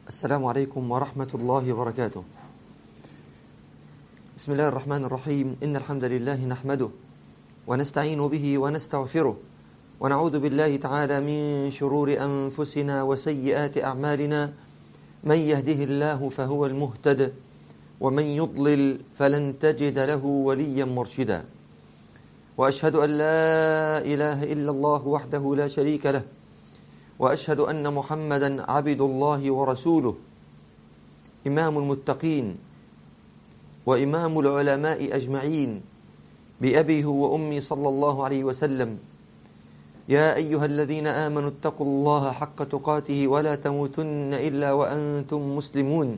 السلام عليكم ورحمة الله وبركاته بسم الله الرحمن الرحيم إن الحمد لله نحمده ونستعين به ونستغفره ونعوذ بالله تعالى من شرور أنفسنا وسيئات أعمالنا من يهده الله فهو المهتد ومن يضلل فلن تجد له وليا مرشدا وأشهد أن لا إله إلا الله وحده لا شريك له وأشهد أن محمدا عبد الله ورسوله إمام المتقين وإمام العلماء أجمعين بأبيه وأمي صلى الله عليه وسلم يا أيها الذين آمنوا اتقوا الله حق تقاته ولا تموتن إلا وأنتم مسلمون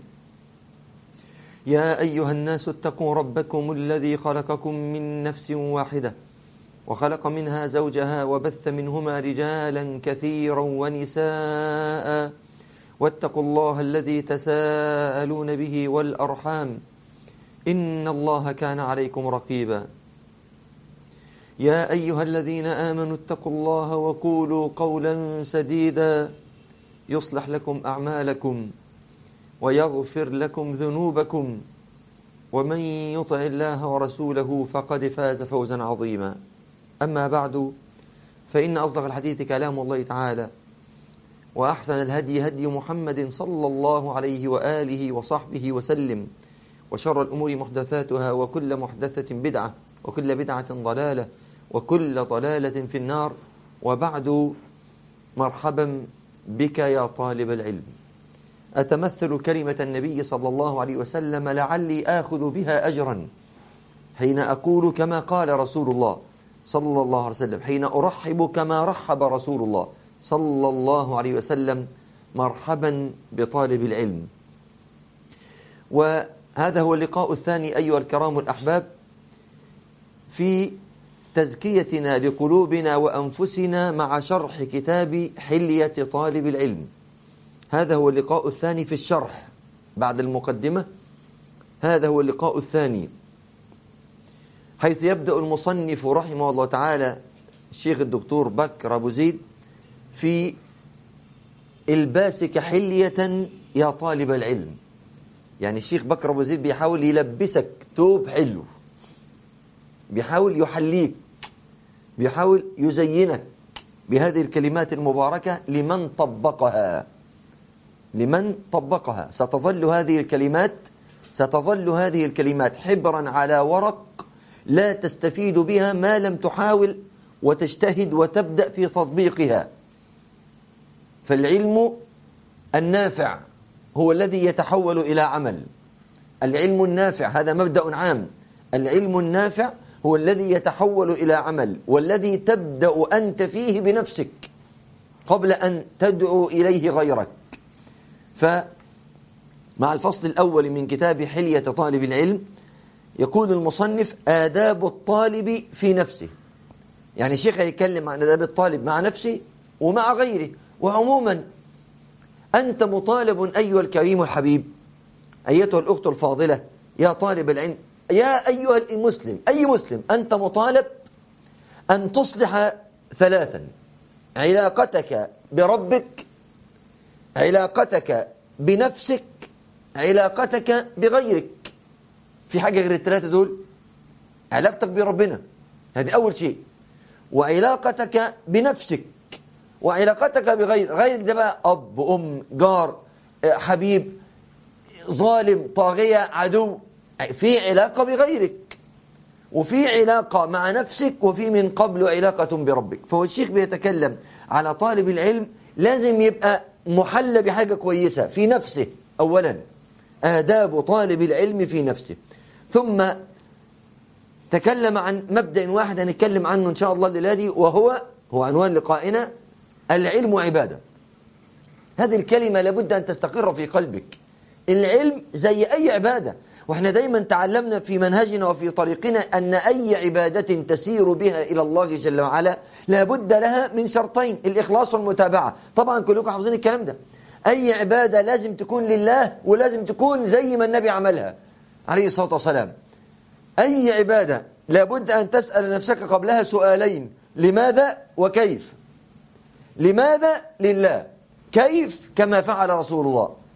يا أيها الناس اتقوا ربكم الذي خلقكم من نفس واحدة وخلق منها زوجها وبث منهما رجالا كثيرا ونساء واتقوا الله الذي تساءلون به والأرحام إن الله كان عليكم رقيبا يا أيها الذين آمنوا اتقوا الله وقولوا قولا سديدا يصلح لكم أعمالكم ويغفر لكم ذنوبكم ومن يطع الله ورسوله فقد فاز فوزا عظيما أما بعد فإن أصدق الحديث كلام الله تعالى وأحسن الهدي هدي محمد صلى الله عليه وآله وصحبه وسلم وشر الأمور محدثاتها وكل محدثة بدعة وكل بدعة ضلالة وكل ضلالة في النار وبعد مرحبا بك يا طالب العلم أتمثل كلمة النبي صلى الله عليه وسلم لعلي آخذ بها أجرا حين أقول كما قال رسول الله صلى الله عليه وسلم حين أرحب كما رحب رسول الله صلى الله عليه وسلم مرحبا بطالب العلم وهذا هو اللقاء الثاني أيها الكرام الأحباب في تزكيتنا لقلوبنا وأنفسنا مع شرح كتاب حلية طالب العلم هذا هو اللقاء الثاني في الشرح بعد المقدمة هذا هو اللقاء الثاني حيث يبدأ المصنف رحمه الله تعالى الشيخ الدكتور بكر أبو زيد في الباسك حلية يا طالب العلم يعني الشيخ بكر أبو زيد بيحاول يلبسك توب حلو بيحاول يحليك بيحاول يزينك بهذه الكلمات المباركة لمن طبقها لمن طبقها ستظل هذه الكلمات ستظل هذه الكلمات حبرا على ورق لا تستفيد بها ما لم تحاول وتجتهد وتبدأ في تطبيقها فالعلم النافع هو الذي يتحول إلى عمل العلم النافع هذا مبدأ عام العلم النافع هو الذي يتحول إلى عمل والذي تبدأ أنت فيه بنفسك قبل أن تدعو إليه غيرك فمع الفصل الأول من كتاب حلية طالب العلم يقول المصنف آداب الطالب في نفسه يعني الشيخ يتكلم عن آداب الطالب مع نفسه ومع غيره وعموما أنت مطالب أيها الكريم الحبيب أيتها الأخت الفاضلة يا طالب العلم يا أيها المسلم أي مسلم أنت مطالب أن تصلح ثلاثا علاقتك بربك علاقتك بنفسك علاقتك بغيرك في حاجة غير الثلاثة دول علاقتك بربنا هذه أول شيء وعلاقتك بنفسك وعلاقتك بغير غيرك ده بقى أب أم جار حبيب ظالم طاغية عدو في علاقة بغيرك وفي علاقة مع نفسك وفي من قبل علاقة بربك فهو الشيخ بيتكلم على طالب العلم لازم يبقى محل بحاجة كويسة في نفسه أولا آداب طالب العلم في نفسه ثم تكلم عن مبدأ واحد هنتكلم عنه إن شاء الله الليلة دي وهو هو عنوان لقائنا العلم عبادة هذه الكلمة لابد أن تستقر في قلبك العلم زي أي عبادة واحنا دايما تعلمنا في منهجنا وفي طريقنا أن أي عبادة تسير بها إلى الله جل وعلا لابد لها من شرطين الإخلاص والمتابعة طبعا كلكم حافظين الكلام ده أي عبادة لازم تكون لله ولازم تكون زي ما النبي عملها عليه الصلاة والسلام أي عبادة لابد أن تسأل نفسك قبلها سؤالين لماذا وكيف لماذا لله كيف كما فعل رسول الله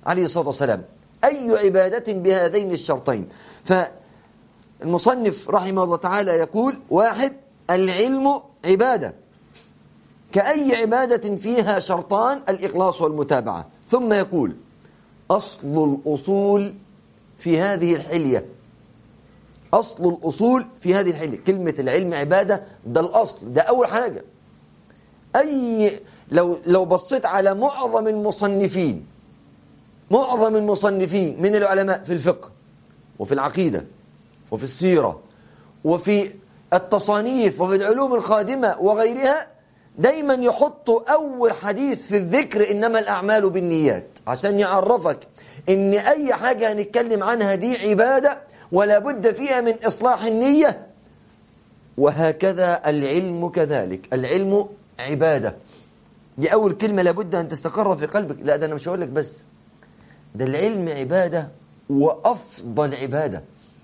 عليه الصلاة والسلام أي عبادة بهذين الشرطين فالمصنف رحمه الله تعالى يقول واحد العلم عبادة كأي عبادة فيها شرطان الإخلاص والمتابعة ثم يقول أصل الأصول في هذه الحلية أصل الأصول في هذه الحلية كلمة العلم عبادة ده الأصل ده أول حاجة أي لو لو بصيت على معظم المصنفين معظم المصنفين من العلماء في الفقه وفي العقيدة وفي السيرة وفي التصانيف وفي العلوم الخادمة وغيرها دايما يحطوا أول حديث في الذكر إنما الأعمال بالنيات عشان يعرفك إن أي حاجة هنتكلم عنها دي عبادة ولا بد فيها من إصلاح النية وهكذا العلم كذلك العلم عبادة دي أول كلمة لابد أن تستقر في قلبك لا ده أنا مش هقول لك بس ده العلم عبادة وأفضل عبادة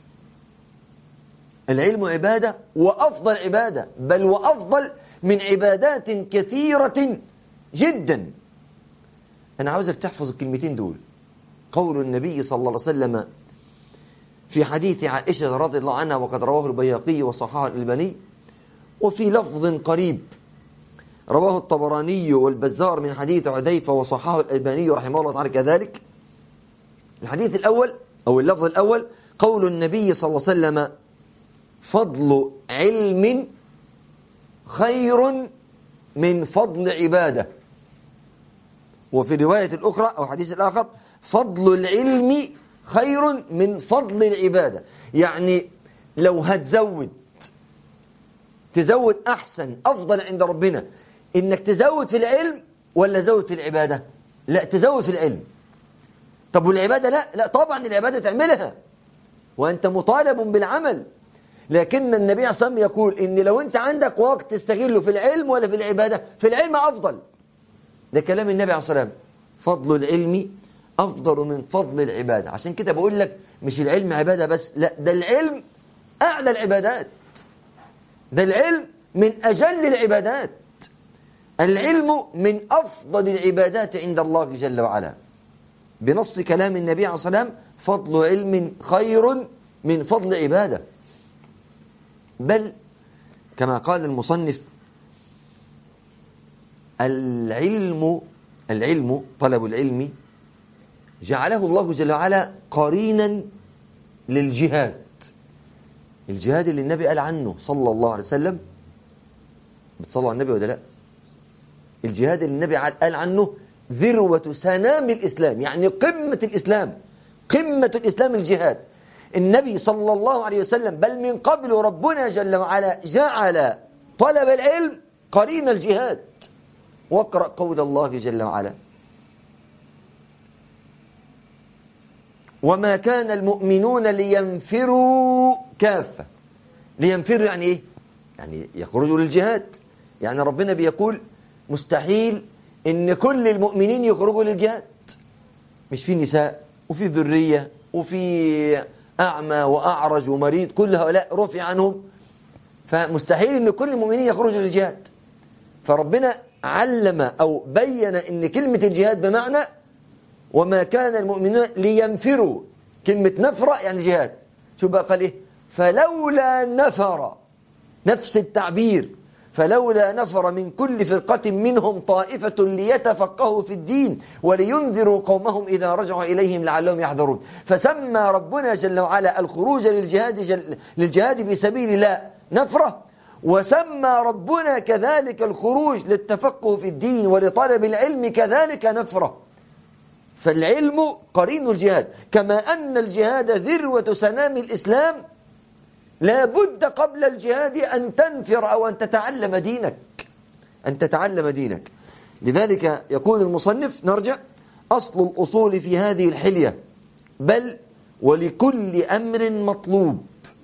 العلم عبادة وأفضل عبادة بل وأفضل من عبادات كثيرة جدا أنا عاوزك تحفظ الكلمتين دول قول النبي صلى الله عليه وسلم في حديث عائشة رضي الله عنها وقد رواه البياقي وصححه الألباني وفي لفظ قريب رواه الطبراني والبزار من حديث عديفة وصححه الألباني رحمه الله تعالى كذلك الحديث الأول أو اللفظ الأول قول النبي صلى الله عليه وسلم فضل علم خير من فضل عبادة وفي رواية الأخرى أو حديث الآخر فضل العلم خير من فضل العبادة يعني لو هتزود تزود أحسن أفضل عند ربنا إنك تزود في العلم ولا زود في العبادة لا تزود في العلم طب والعبادة لا لا طبعا العبادة تعملها وأنت مطالب بالعمل لكن النبي عليه الصلاة والسلام يقول إن لو أنت عندك وقت تستغله في العلم ولا في العبادة في العلم أفضل ده كلام النبي عليه الصلاة والسلام فضل العلم أفضل من فضل العبادة عشان كده بقول لك مش العلم عبادة بس لا ده العلم أعلى العبادات ده العلم من أجل العبادات العلم من أفضل العبادات عند الله جل وعلا بنص كلام النبي عليه الصلاة والسلام فضل علم خير من فضل عبادة بل كما قال المصنف العلم العلم طلب العلم جعله الله جل وعلا قرينا للجهاد الجهاد اللي النبي قال عنه صلى الله عليه وسلم بتصلوا على النبي ولا لا الجهاد اللي النبي قال عنه ذروة سنام الإسلام يعني قمة الإسلام قمة الإسلام الجهاد النبي صلى الله عليه وسلم بل من قبل ربنا جل وعلا جعل طلب العلم قرين الجهاد واقرأ قول الله جل وعلا وما كان المؤمنون لينفروا كافة لينفروا يعني ايه يعني يخرجوا للجهاد يعني ربنا بيقول مستحيل ان كل المؤمنين يخرجوا للجهاد مش في نساء وفي ذرية وفي أعمى وأعرج ومريض كل هؤلاء رفع عنهم فمستحيل ان كل المؤمنين يخرجوا للجهاد فربنا علم أو بين ان كلمة الجهاد بمعنى وما كان المؤمنون لينفروا كلمة نفرة يعني جهاد شو بقى قال إيه فلولا نفر نفس التعبير فلولا نفر من كل فرقة منهم طائفة ليتفقهوا في الدين ولينذروا قومهم إذا رجعوا إليهم لعلهم يحذرون فسمى ربنا جل وعلا الخروج للجهاد, جل للجهاد في سبيل الله نفرة وسمى ربنا كذلك الخروج للتفقه في الدين ولطلب العلم كذلك نفره فالعلم قرين الجهاد كما أن الجهاد ذروة سنام الإسلام لا بد قبل الجهاد أن تنفر أو أن تتعلم دينك أن تتعلم دينك لذلك يقول المصنف نرجع أصل الأصول في هذه الحلية بل ولكل أمر مطلوب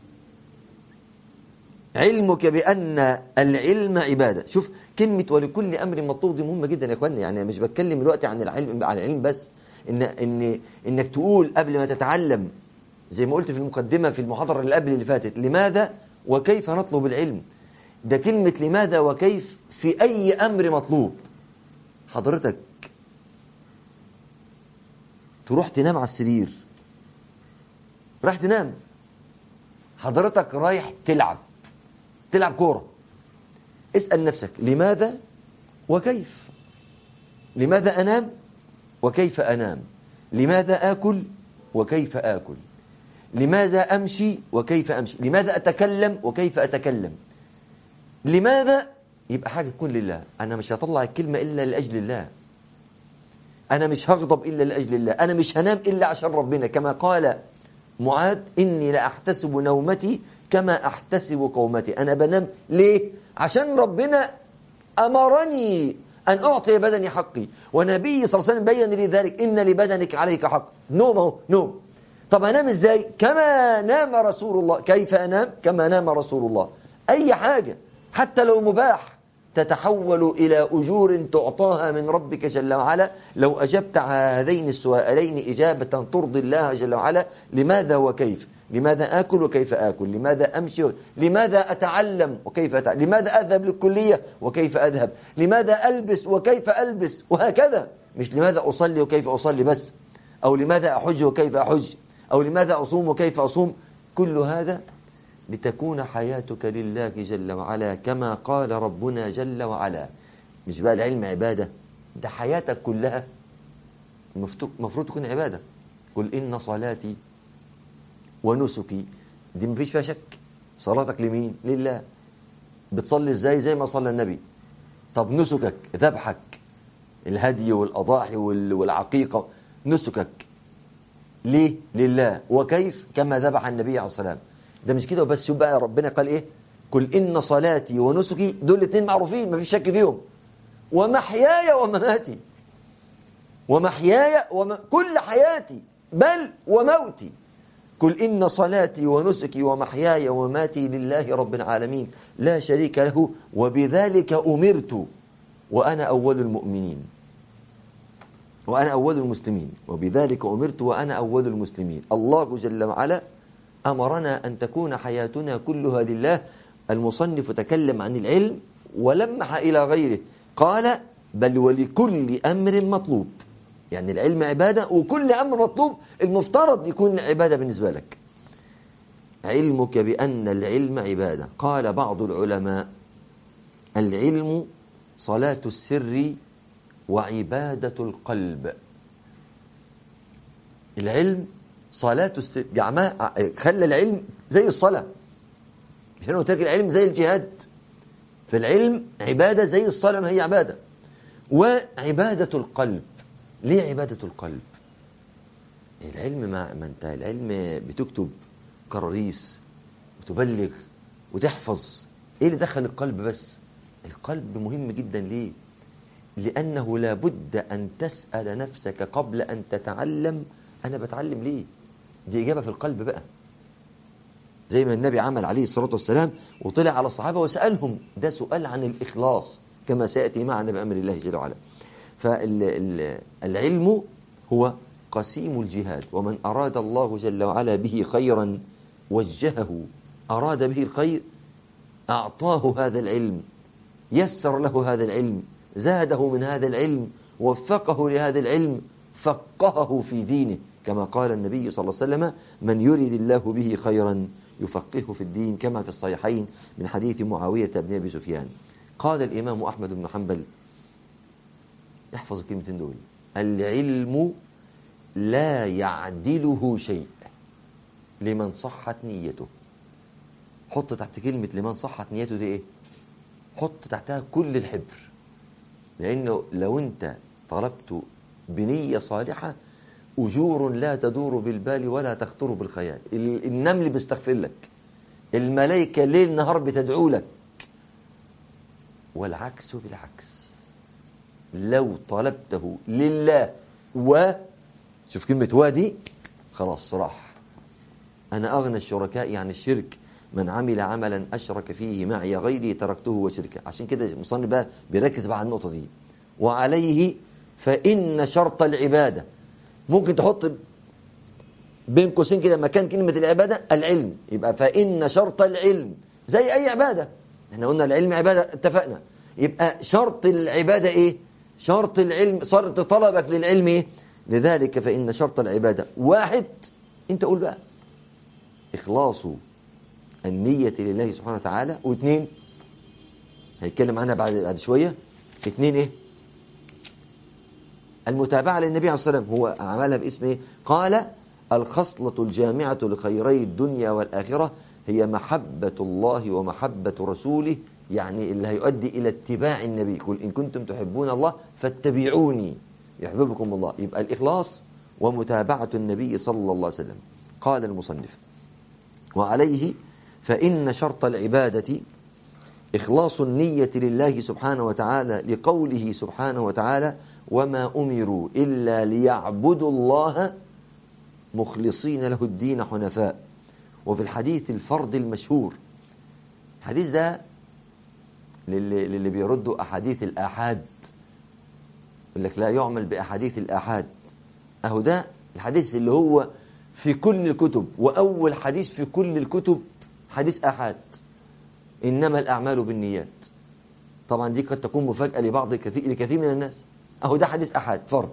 علمك بأن العلم عبادة شوف كلمة ولكل أمر مطلوب دي مهمة جدا يا أخواني يعني مش بتكلم دلوقتي عن العلم عن العلم بس إن إن إنك تقول قبل ما تتعلم زي ما قلت في المقدمة في المحاضرة اللي قبل اللي فاتت لماذا وكيف نطلب العلم ده كلمة لماذا وكيف في أي أمر مطلوب حضرتك تروح تنام على السرير رايح تنام حضرتك رايح تلعب تلعب كورة اسأل نفسك لماذا وكيف لماذا أنام وكيف أنام لماذا آكل وكيف آكل لماذا أمشي وكيف أمشي لماذا أتكلم وكيف أتكلم لماذا يبقى حاجة تكون لله أنا مش هطلع الكلمة إلا لأجل الله أنا مش هغضب إلا لأجل الله أنا مش هنام إلا عشان ربنا كما قال معاذ إني لأحتسب نومتي كما أحتسب قومتي أنا بنام ليه عشان ربنا أمرني أن أعطي بدني حقي ونبي صلى الله عليه وسلم بين لي ذلك إن لبدنك عليك حق نوم أهو نوم طب أنام إزاي كما نام رسول الله كيف أنام كما نام رسول الله أي حاجة حتى لو مباح تتحول إلى أجور تعطاها من ربك جل وعلا لو أجبت على هذين السؤالين إجابة ترضي الله جل وعلا لماذا وكيف لماذا آكل وكيف آكل لماذا أمشي لماذا أتعلم وكيف أتعلم لماذا أذهب للكلية وكيف أذهب لماذا ألبس وكيف ألبس وهكذا مش لماذا أصلي وكيف أصلي بس أو لماذا أحج وكيف أحج أو لماذا أصوم وكيف أصوم كل هذا لتكون حياتك لله جل وعلا كما قال ربنا جل وعلا مش بقى العلم عبادة ده حياتك كلها المفروض تكون عبادة قل إن صلاتي ونسكي دي مفيش فيها شك صلاتك لمين لله بتصلي ازاي زي ما صلى النبي طب نسكك ذبحك الهدي والأضاحي والعقيقة نسكك ليه لله وكيف كما ذبح النبي عليه الصلاة والسلام ده مش كده وبس يبقى ربنا قال ايه قل إن صلاتي ونسكي دول الاثنين معروفين مفيش شك فيهم ومحياي ومماتي ومحياي وم... كل حياتي بل وموتي قل إن صلاتي ونسكي ومحياي ومماتي لله رب العالمين لا شريك له وبذلك أمرت وأنا أول المؤمنين وأنا أول المسلمين وبذلك أمرت وأنا أول المسلمين الله جل وعلا أمرنا أن تكون حياتنا كلها لله المصنف تكلم عن العلم ولمح إلى غيره قال بل ولكل أمر مطلوب يعني العلم عبادة وكل أمر مطلوب المفترض يكون عبادة بالنسبة لك علمك بأن العلم عبادة قال بعض العلماء العلم صلاة السر وعبادة القلب العلم صلاة السر جماعة خلى العلم زي الصلاة مش انا قلت لك العلم زي الجهاد في العلم عبادة زي الصلاة ما هي عبادة وعبادة القلب ليه عبادة القلب العلم ما, ما انت العلم بتكتب كراريس وتبلغ وتحفظ ايه اللي دخل القلب بس القلب مهم جدا ليه لأنه لابد أن تسأل نفسك قبل أن تتعلم أنا بتعلم ليه دي إجابة في القلب بقى زي ما النبي عمل عليه الصلاة والسلام وطلع على الصحابة وسألهم ده سؤال عن الإخلاص كما سيأتي معنا بأمر الله جل وعلا فالعلم هو قسيم الجهاد ومن أراد الله جل وعلا به خيرا وجهه أراد به الخير أعطاه هذا العلم يسر له هذا العلم زاده من هذا العلم وفقه لهذا العلم فقهه في دينه كما قال النبي صلى الله عليه وسلم من يريد الله به خيرا يفقهه في الدين كما في الصحيحين من حديث معاوية بن أبي سفيان قال الإمام أحمد بن حنبل احفظ الكلمتين دول العلم لا يعدله شيء لمن صحت نيته حط تحت كلمة لمن صحت نيته دي ايه حط تحتها كل الحبر لأنه لو أنت طلبت بنية صالحة أجور لا تدور بالبال ولا تخطر بالخيال النمل بيستغفر لك الملائكة ليل نهار بتدعو لك والعكس بالعكس لو طلبته لله و شوف كلمة وادي خلاص راح أنا أغنى الشركاء عن الشرك من عمل عملا أشرك فيه معي غيري تركته وشركه عشان كده المصنف بقى بيركز بقى على النقطة دي وعليه فإن شرط العبادة ممكن تحط بين قوسين كده مكان كلمة العبادة العلم يبقى فإن شرط العلم زي أي عبادة احنا قلنا العلم عبادة اتفقنا يبقى شرط العبادة ايه شرط العلم شرط طلبك للعلم ايه لذلك فإن شرط العبادة واحد انت قول بقى إخلاص النية لله سبحانه وتعالى واثنين هيتكلم عنها بعد بعد شوية اثنين ايه المتابعة للنبي عليه الصلاة والسلام هو عملها باسم ايه قال الخصلة الجامعة لخيري الدنيا والآخرة هي محبة الله ومحبة رسوله يعني اللي هيؤدي إلى اتباع النبي قل إن كنتم تحبون الله فاتبعوني يحببكم الله يبقى الإخلاص ومتابعة النبي صلى الله عليه وسلم قال المصنف وعليه فإن شرط العبادة إخلاص النية لله سبحانه وتعالى لقوله سبحانه وتعالى وما أمروا إلا ليعبدوا الله مخلصين له الدين حنفاء وفي الحديث الفرد المشهور الحديث ده للي, للي بيردوا أحاديث الآحاد يقول لك لا يعمل بأحاديث الآحاد أهو ده الحديث اللي هو في كل الكتب وأول حديث في كل الكتب حديث آحاد إنما الأعمال بالنيات طبعا دي قد تكون مفاجأة لبعض كثير لكثير من الناس أهو ده حديث أحاد فرد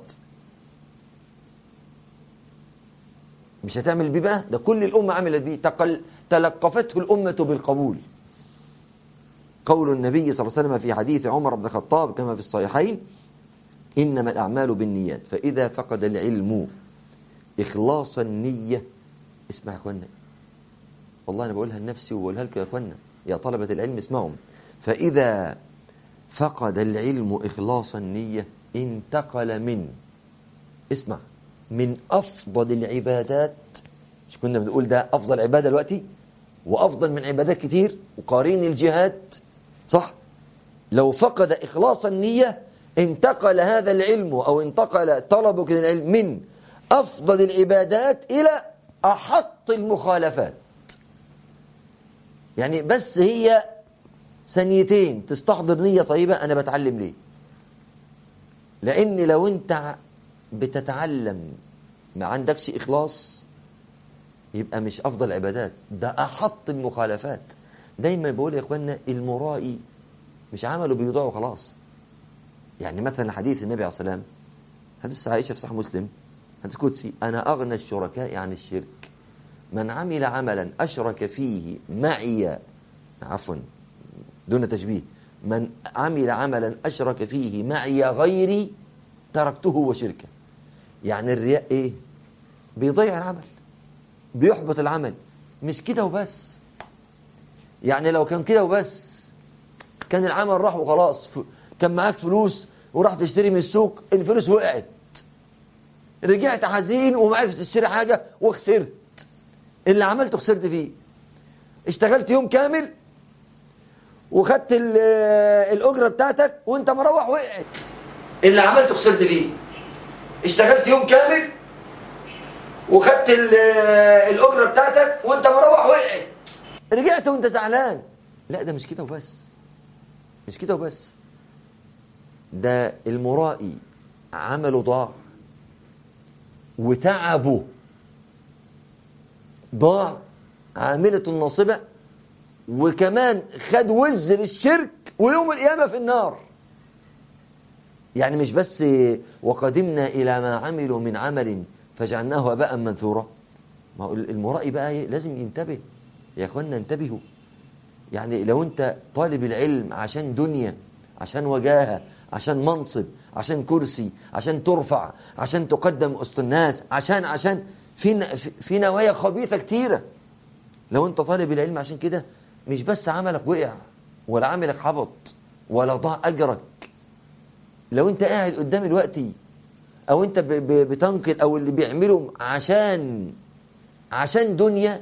مش هتعمل بيه بقى ده كل الأمة عملت بيه تقل تلقفته الأمة بالقبول قول النبي صلى الله عليه وسلم في حديث عمر بن الخطاب كما في الصحيحين إنما الأعمال بالنيات فإذا فقد العلم إخلاص النية اسمع يا أخوانا والله أنا بقولها لنفسي وبقولها لك يا أخوانا يا طلبة العلم اسمعهم فإذا فقد العلم إخلاص النية انتقل من اسمع من أفضل العبادات مش كنا بنقول ده أفضل عبادة دلوقتي وأفضل من عبادات كتير وقارين الجهاد صح لو فقد إخلاص النية انتقل هذا العلم أو انتقل طلبك للعلم من أفضل العبادات إلى أحط المخالفات يعني بس هي ثانيتين تستحضر نية طيبة أنا بتعلم ليه لأن لو أنت بتتعلم ما عندكش إخلاص يبقى مش أفضل عبادات ده أحط المخالفات دايما بقول يا إخوانا المرائي مش عمله بيضيع وخلاص يعني مثلا حديث النبي عليه الصلاة والسلام حديث عائشة في صحيح مسلم حديث قدسي أنا أغنى الشركاء عن الشرك من عمل عملا أشرك فيه معي عفوا دون تشبيه من عمل عملا أشرك فيه معي غيري تركته وشركه يعني الرياء إيه بيضيع العمل بيحبط العمل مش كده وبس يعني لو كان كده وبس كان العمل راح وخلاص كان معاك فلوس وراح تشتري من السوق الفلوس وقعت رجعت حزين وما عرفتش تشتري حاجة وخسرت اللي عملته خسرت فيه اشتغلت يوم كامل وخدت الأجرة بتاعتك وانت مروح وقعت اللي عملته خسرت فيه اشتغلت يوم كامل وخدت الأجرة بتاعتك وانت مروح وقعت رجعت وانت زعلان لا ده مش كده وبس مش كده وبس ده المرائي عمله ضاع وتعبه ضاع عاملة الناصبة وكمان خد وزر الشرك ويوم القيامة في النار يعني مش بس وقدمنا إلى ما عملوا من عمل فجعلناه هباء منثورا ما هو المرائي بقى لازم ينتبه يا اخوانا انتبهوا يعني لو انت طالب العلم عشان دنيا عشان وجاهه عشان منصب عشان كرسي عشان ترفع عشان تقدم وسط الناس عشان عشان في في نوايا خبيثه كتيره لو انت طالب العلم عشان كده مش بس عملك وقع ولا عملك حبط ولا ضاع اجرك لو انت قاعد قدام دلوقتي او انت بتنقل او اللي بيعمله عشان عشان دنيا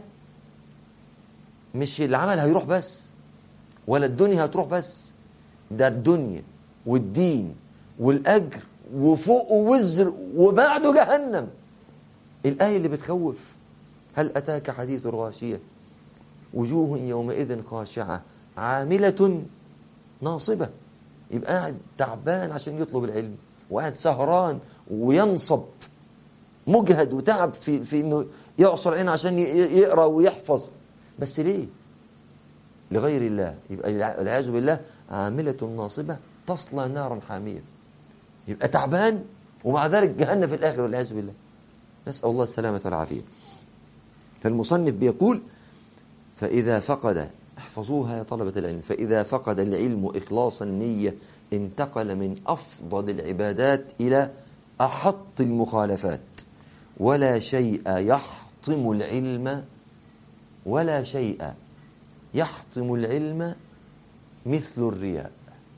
مش العمل هيروح بس ولا الدنيا هتروح بس ده الدنيا والدين والأجر وفوق وزر وبعده جهنم الآية اللي بتخوف هل أتاك حديث الغاشية وجوه يومئذ خاشعة عاملة ناصبة يبقى قاعد تعبان عشان يطلب العلم وقاعد سهران وينصب مجهد وتعب في في انه يعصر عينه عشان يقرا ويحفظ بس ليه لغير الله يبقى والعياذ بالله عاملة ناصبة تصلى نارا حامية يبقى تعبان ومع ذلك جهنم في الآخر والعياذ بالله نسأل الله السلامة والعافية فالمصنف بيقول فإذا فقد احفظوها يا طلبة العلم فإذا فقد العلم إخلاص النية انتقل من أفضل العبادات إلى أحط المخالفات ولا شيء يحطم العلم ولا شيء يحطم العلم مثل الرياء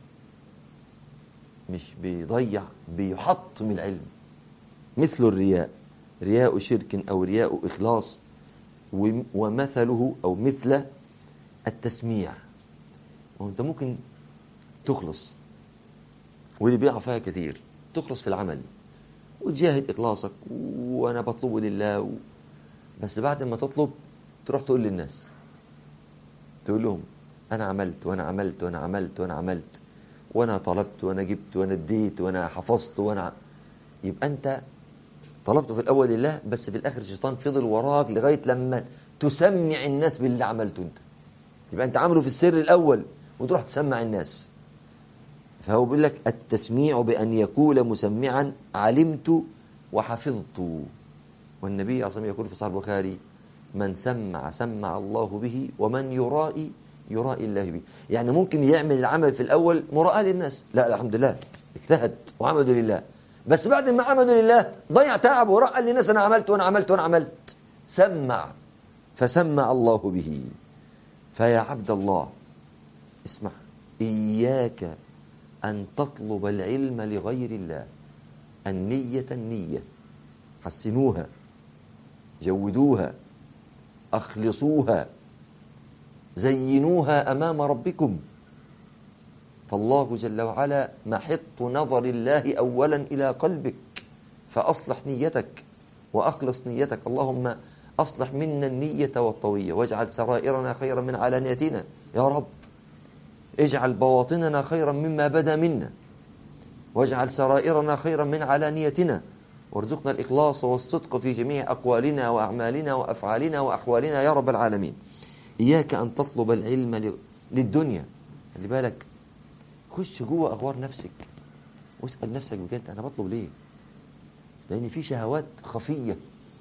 مش بيضيع بيحطم العلم مثل الرياء رياء شرك أو رياء إخلاص ومثله أو مثل التسميع وانت ممكن تخلص واللي بيقع فيها كثير تخلص في العمل وتجاهد إخلاصك وأنا بطلبه لله و... بس بعد ما تطلب تروح تقول للناس تقول لهم أنا عملت وأنا عملت وأنا عملت وأنا عملت وأنا طلبت وأنا جبت وأنا اديت وأنا حفظت وأنا يبقى أنت طلبته في الأول لله بس في الآخر الشيطان فضل وراك لغاية لما تسمع الناس باللي عملته أنت يبقى أنت عامله في السر الأول وتروح تسمع الناس فهو بيقول لك التسميع بأن يقول مسمعا علمت وحفظت والنبي عليه يقول في صحيح البخاري من سمع سمع الله به ومن يرائي يرائي الله به يعني ممكن يعمل العمل في الأول مراءة للناس لا الحمد لله اجتهد وعمل لله بس بعد ما عمل لله ضيع تعب ورأى للناس أنا عملت وأنا عملت وأنا عملت سمع فسمع الله به فيا عبد الله اسمع إياك أن تطلب العلم لغير الله النية النية حسنوها جودوها أخلصوها زينوها أمام ربكم فالله جل وعلا محط نظر الله أولا إلى قلبك فأصلح نيتك وأخلص نيتك اللهم أصلح منا النية والطوية واجعل سرائرنا خيرا من علانيتنا يا رب اجعل بواطننا خيرا مما بدا منا واجعل سرائرنا خيرا من علانيتنا وارزقنا الإخلاص والصدق في جميع أقوالنا وأعمالنا وأفعالنا وأحوالنا يا رب العالمين إياك أن تطلب العلم للدنيا خلي بالك خش جوه أغوار نفسك واسأل نفسك بجد أنا بطلب ليه لأن في شهوات خفية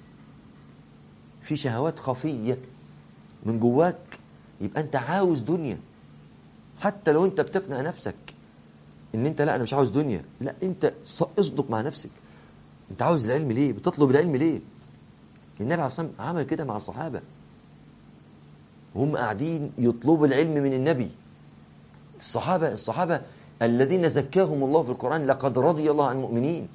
في شهوات خفية من جواك يبقى أنت عاوز دنيا حتى لو أنت بتقنع نفسك ان انت لا انا مش عاوز دنيا لا انت اصدق مع نفسك انت عاوز العلم ليه بتطلب العلم ليه النبي عليه الصلاه والسلام عمل كده مع الصحابه وهم قاعدين يطلبوا العلم من النبي الصحابه الصحابه الذين زكاهم الله في القران لقد رضي الله عن المؤمنين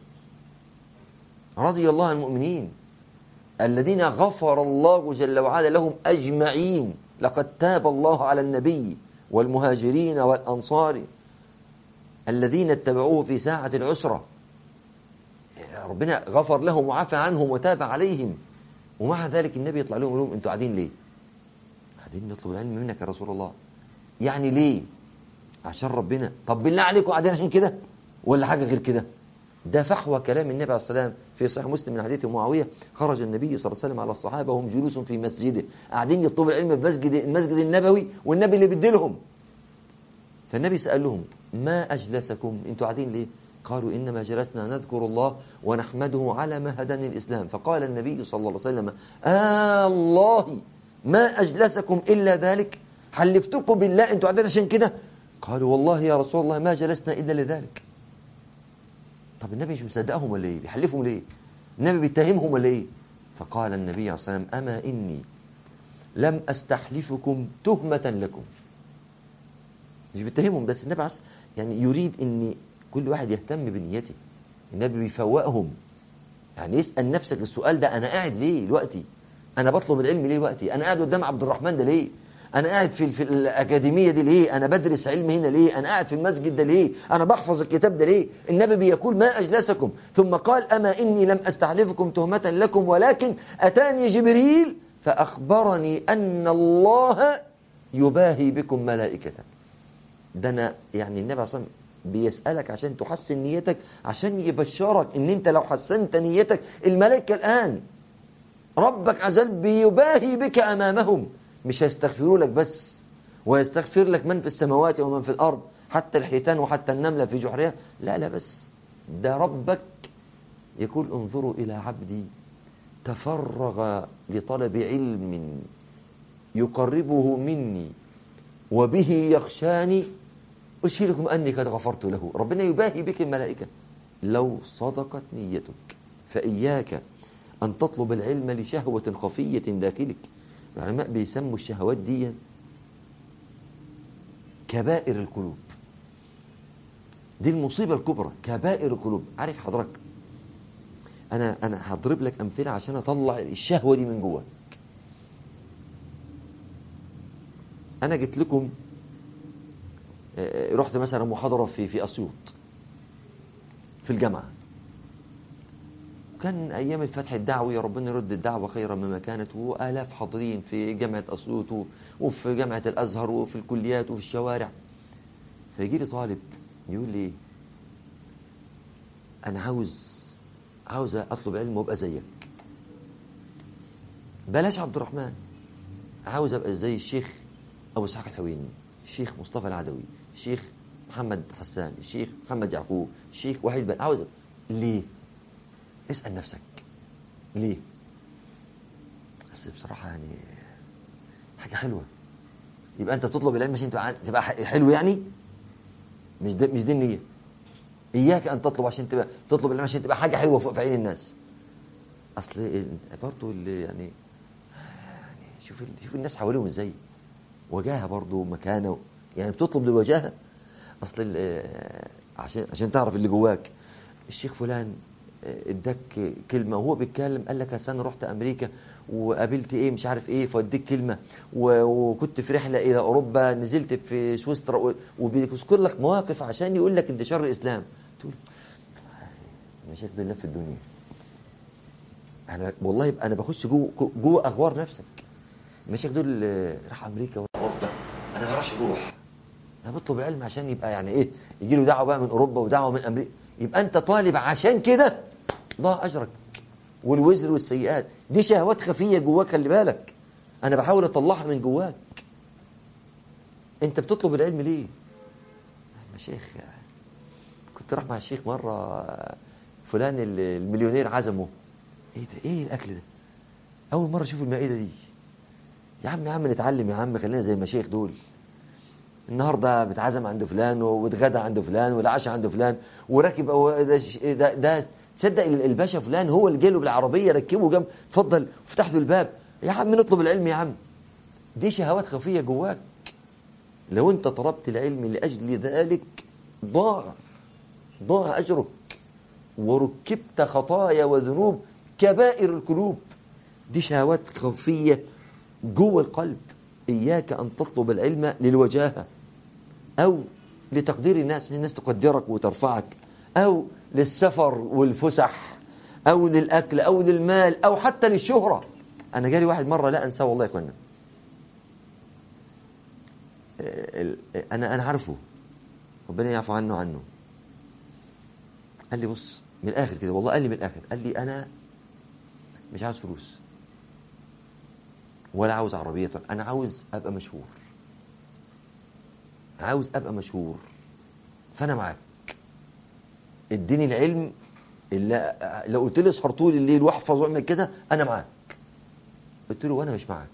رضي الله عن المؤمنين الذين غفر الله جل وعلا لهم اجمعين لقد تاب الله على النبي والمهاجرين والانصار الذين اتبعوه في ساعة العسرة ربنا غفر لهم وعفى عنهم وتاب عليهم ومع ذلك النبي يطلع لهم يقول لهم انتوا قاعدين ليه قاعدين نطلب العلم منك يا رسول الله يعني ليه عشان ربنا طب بالله عليكم قاعدين عشان كده ولا حاجة غير كده ده فحوى كلام النبي عليه السلام في صحيح مسلم من حديث معاوية خرج النبي صلى الله عليه وسلم على الصحابة وهم جلوس في مسجده قاعدين يطلبوا العلم في مسجد المسجد النبوي والنبي اللي بيديلهم فالنبي سأل لهم ما أجلسكم أنتوا قاعدين ليه قالوا إنما جلسنا نذكر الله ونحمده على ما هداني الإسلام فقال النبي صلى الله عليه وسلم آه الله ما أجلسكم إلا ذلك حلفتكم بالله أنتوا قاعدين عشان كده قالوا والله يا رسول الله ما جلسنا إلا لذلك طب النبي مش مصدقهم ولا ايه بيحلفهم ليه النبي بيتهمهم ولا ايه فقال النبي عليه الصلاه والسلام اما اني لم استحلفكم تهمه لكم مش بيتهمهم بس النبي عصر يعني يريد ان كل واحد يهتم بنيته النبي بيفوقهم يعني يسأل نفسك السؤال ده انا قاعد ليه دلوقتي انا بطلب العلم ليه دلوقتي انا قاعد قدام عبد الرحمن ده ليه انا قاعد في, في الاكاديميه دي ليه انا بدرس علم هنا ليه انا قاعد في المسجد ده ليه انا بحفظ الكتاب ده ليه النبي بيقول ما اجلسكم ثم قال اما اني لم استحلفكم تهمه لكم ولكن اتاني جبريل فاخبرني ان الله يباهي بكم ملائكته ده انا يعني النبي عليه الصلاه بيسألك عشان تحسن نيتك عشان يبشرك ان انت لو حسنت نيتك الملائكة الان ربك عز وجل بيباهي بك امامهم مش هيستغفروا لك بس ويستغفر لك من في السماوات ومن في الارض حتى الحيتان وحتى النملة في جحرها لا لا بس ده ربك يقول انظروا إلى عبدي تفرغ لطلب علم يقربه مني وبه يخشاني أشهدكم أني قد غفرت له ربنا يباهي بك الملائكة لو صدقت نيتك فإياك أن تطلب العلم لشهوة خفية داخلك العلماء بيسموا الشهوات دي كبائر القلوب دي المصيبة الكبرى كبائر القلوب عارف حضرتك أنا أنا هضرب لك أمثلة عشان أطلع الشهوة دي من جواك أنا جيت لكم آه، رحت مثلا محاضرة في في أسيوط في الجامعة كان أيام الفتح الدعوي ربنا يرد الدعوة خيرا مما كانت وآلاف حاضرين في جامعة أسيوط و- وفي جامعة الأزهر وفي الكليات وفي الشوارع فيجي لي طالب يقول لي أنا عاوز عاوز أطلب علم وأبقى زيك بلاش عبد الرحمن عاوز أبقى زي الشيخ أبو إسحاق الحويني الشيخ مصطفى العدوي الشيخ محمد حسان الشيخ محمد يعقوب الشيخ وحيد بن عاوز ليه اسأل نفسك ليه بس بصراحة يعني حاجة حلوة يبقى أنت بتطلب العلم عشان تبقى تبقى حلو يعني مش ده مش دي النية إياك أن تطلب عشان تبقى تطلب العلم عشان تبقى حاجة حلوة فوق في عين الناس أصل برضه اللي يعني يعني شوف ال- شوف الناس حواليهم إزاي وجاهة برضه مكانه يعني بتطلب للوجاهة أصل ال- عشان عشان تعرف اللي جواك الشيخ فلان اداك كلمه وهو بيتكلم قال لك أصل انا رحت امريكا وقابلت ايه مش عارف ايه فاديك كلمه و- وكنت في رحله الى اوروبا نزلت في سويسرا و- وبيذكر لك مواقف عشان يقول لك انتشار الاسلام تقول مش دول لف الدنيا انا والله يبقى انا بخش جوه جوه اغوار نفسك المشايخ دول آه، راح امريكا واوروبا انا ما اعرفش اروح انا بطلب علم عشان يبقى يعني ايه يجي له دعوه بقى من اوروبا ودعوه من امريكا يبقى انت طالب عشان كده ضاع اجرك والوزر والسيئات دي شهوات خفيه جواك خلي بالك انا بحاول اطلعها من جواك انت بتطلب العلم ليه يا شيخ كنت راح مع الشيخ مره فلان المليونير عزمه ايه ده ايه الاكل ده اول مره اشوف المائده دي يا عم يا عم نتعلم يا عم خلينا زي المشايخ دول النهارده بتعزم عند فلان واتغدى عند فلان والعشاء عند فلان وراكب أو ده, ش- ده, ده تصدق ال- الباشا فلان هو اللي جاله بالعربيه ركبه جنب اتفضل فتح له الباب يا عم نطلب العلم يا عم دي شهوات خفيه جواك لو انت طلبت العلم لاجل ذلك ضاع ضاع اجرك وركبت خطايا وذنوب كبائر القلوب دي شهوات خفيه جوه القلب إياك أن تطلب العلم للوجاهة أو لتقدير الناس الناس تقدرك وترفعك أو للسفر والفسح أو للأكل أو للمال أو حتى للشهرة أنا جالي واحد مرة لا أنساه والله يا إخوانا ال- أنا أنا عارفه ربنا يعفو عنه عنه قال لي بص من الآخر كده والله قال لي من الآخر قال لي أنا مش عاوز فلوس ولا عاوز عربية أنا عاوز أبقى مشهور عاوز أبقى مشهور فأنا معاك اديني العلم اللي لو قلت لي اسهر طول الليل واحفظ واعمل كده أنا معاك قلت له وأنا مش معاك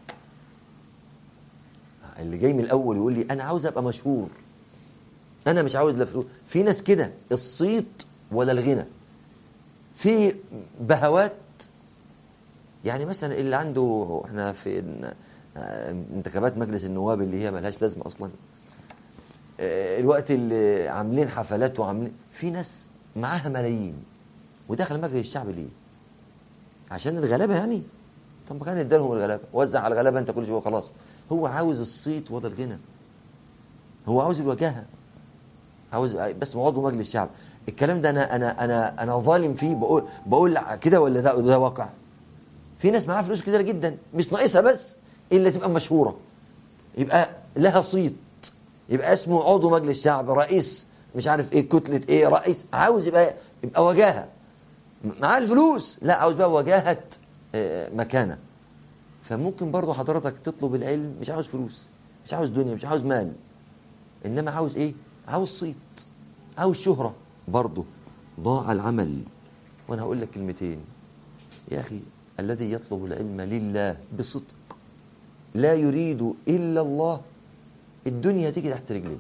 اللي جاي من الأول يقول لي أنا عاوز أبقى مشهور أنا مش عاوز لا فلوس في ناس كده الصيت ولا الغنى في بهوات يعني مثلا اللي عنده احنا في ان- آه، انتخابات مجلس النواب اللي هي ملهاش لازمه اصلا آه، الوقت اللي عاملين حفلات وعاملين في ناس معاها ملايين ودخل مجلس الشعب ليه؟ عشان الغلابه يعني طب ما كان ادالهم الغلابه وزع على الغلابه انت كل شيء وخلاص هو عاوز الصيت ولا الغنى هو عاوز الوجاهه عاوز بس عضو مجلس الشعب الكلام ده انا انا انا انا ظالم فيه بقول بقول كده ولا ده ده واقع في ناس معاها فلوس كتير جدا مش ناقصها بس الا تبقى مشهوره يبقى لها صيت يبقى اسمه عضو مجلس شعب رئيس مش عارف ايه كتله ايه رئيس عاوز يبقى يبقى وجاهه معاه الفلوس لا عاوز بقى وجاهه آه، مكانه فممكن برضه حضرتك تطلب العلم مش عاوز فلوس مش عاوز دنيا مش عاوز مال انما عاوز ايه عاوز صيت عاوز شهره برضه ضاع العمل وأنا هقول لك كلمتين يا أخي الذي يطلب العلم لله بصدق لا يريد إلا الله الدنيا تيجي تحت رجليه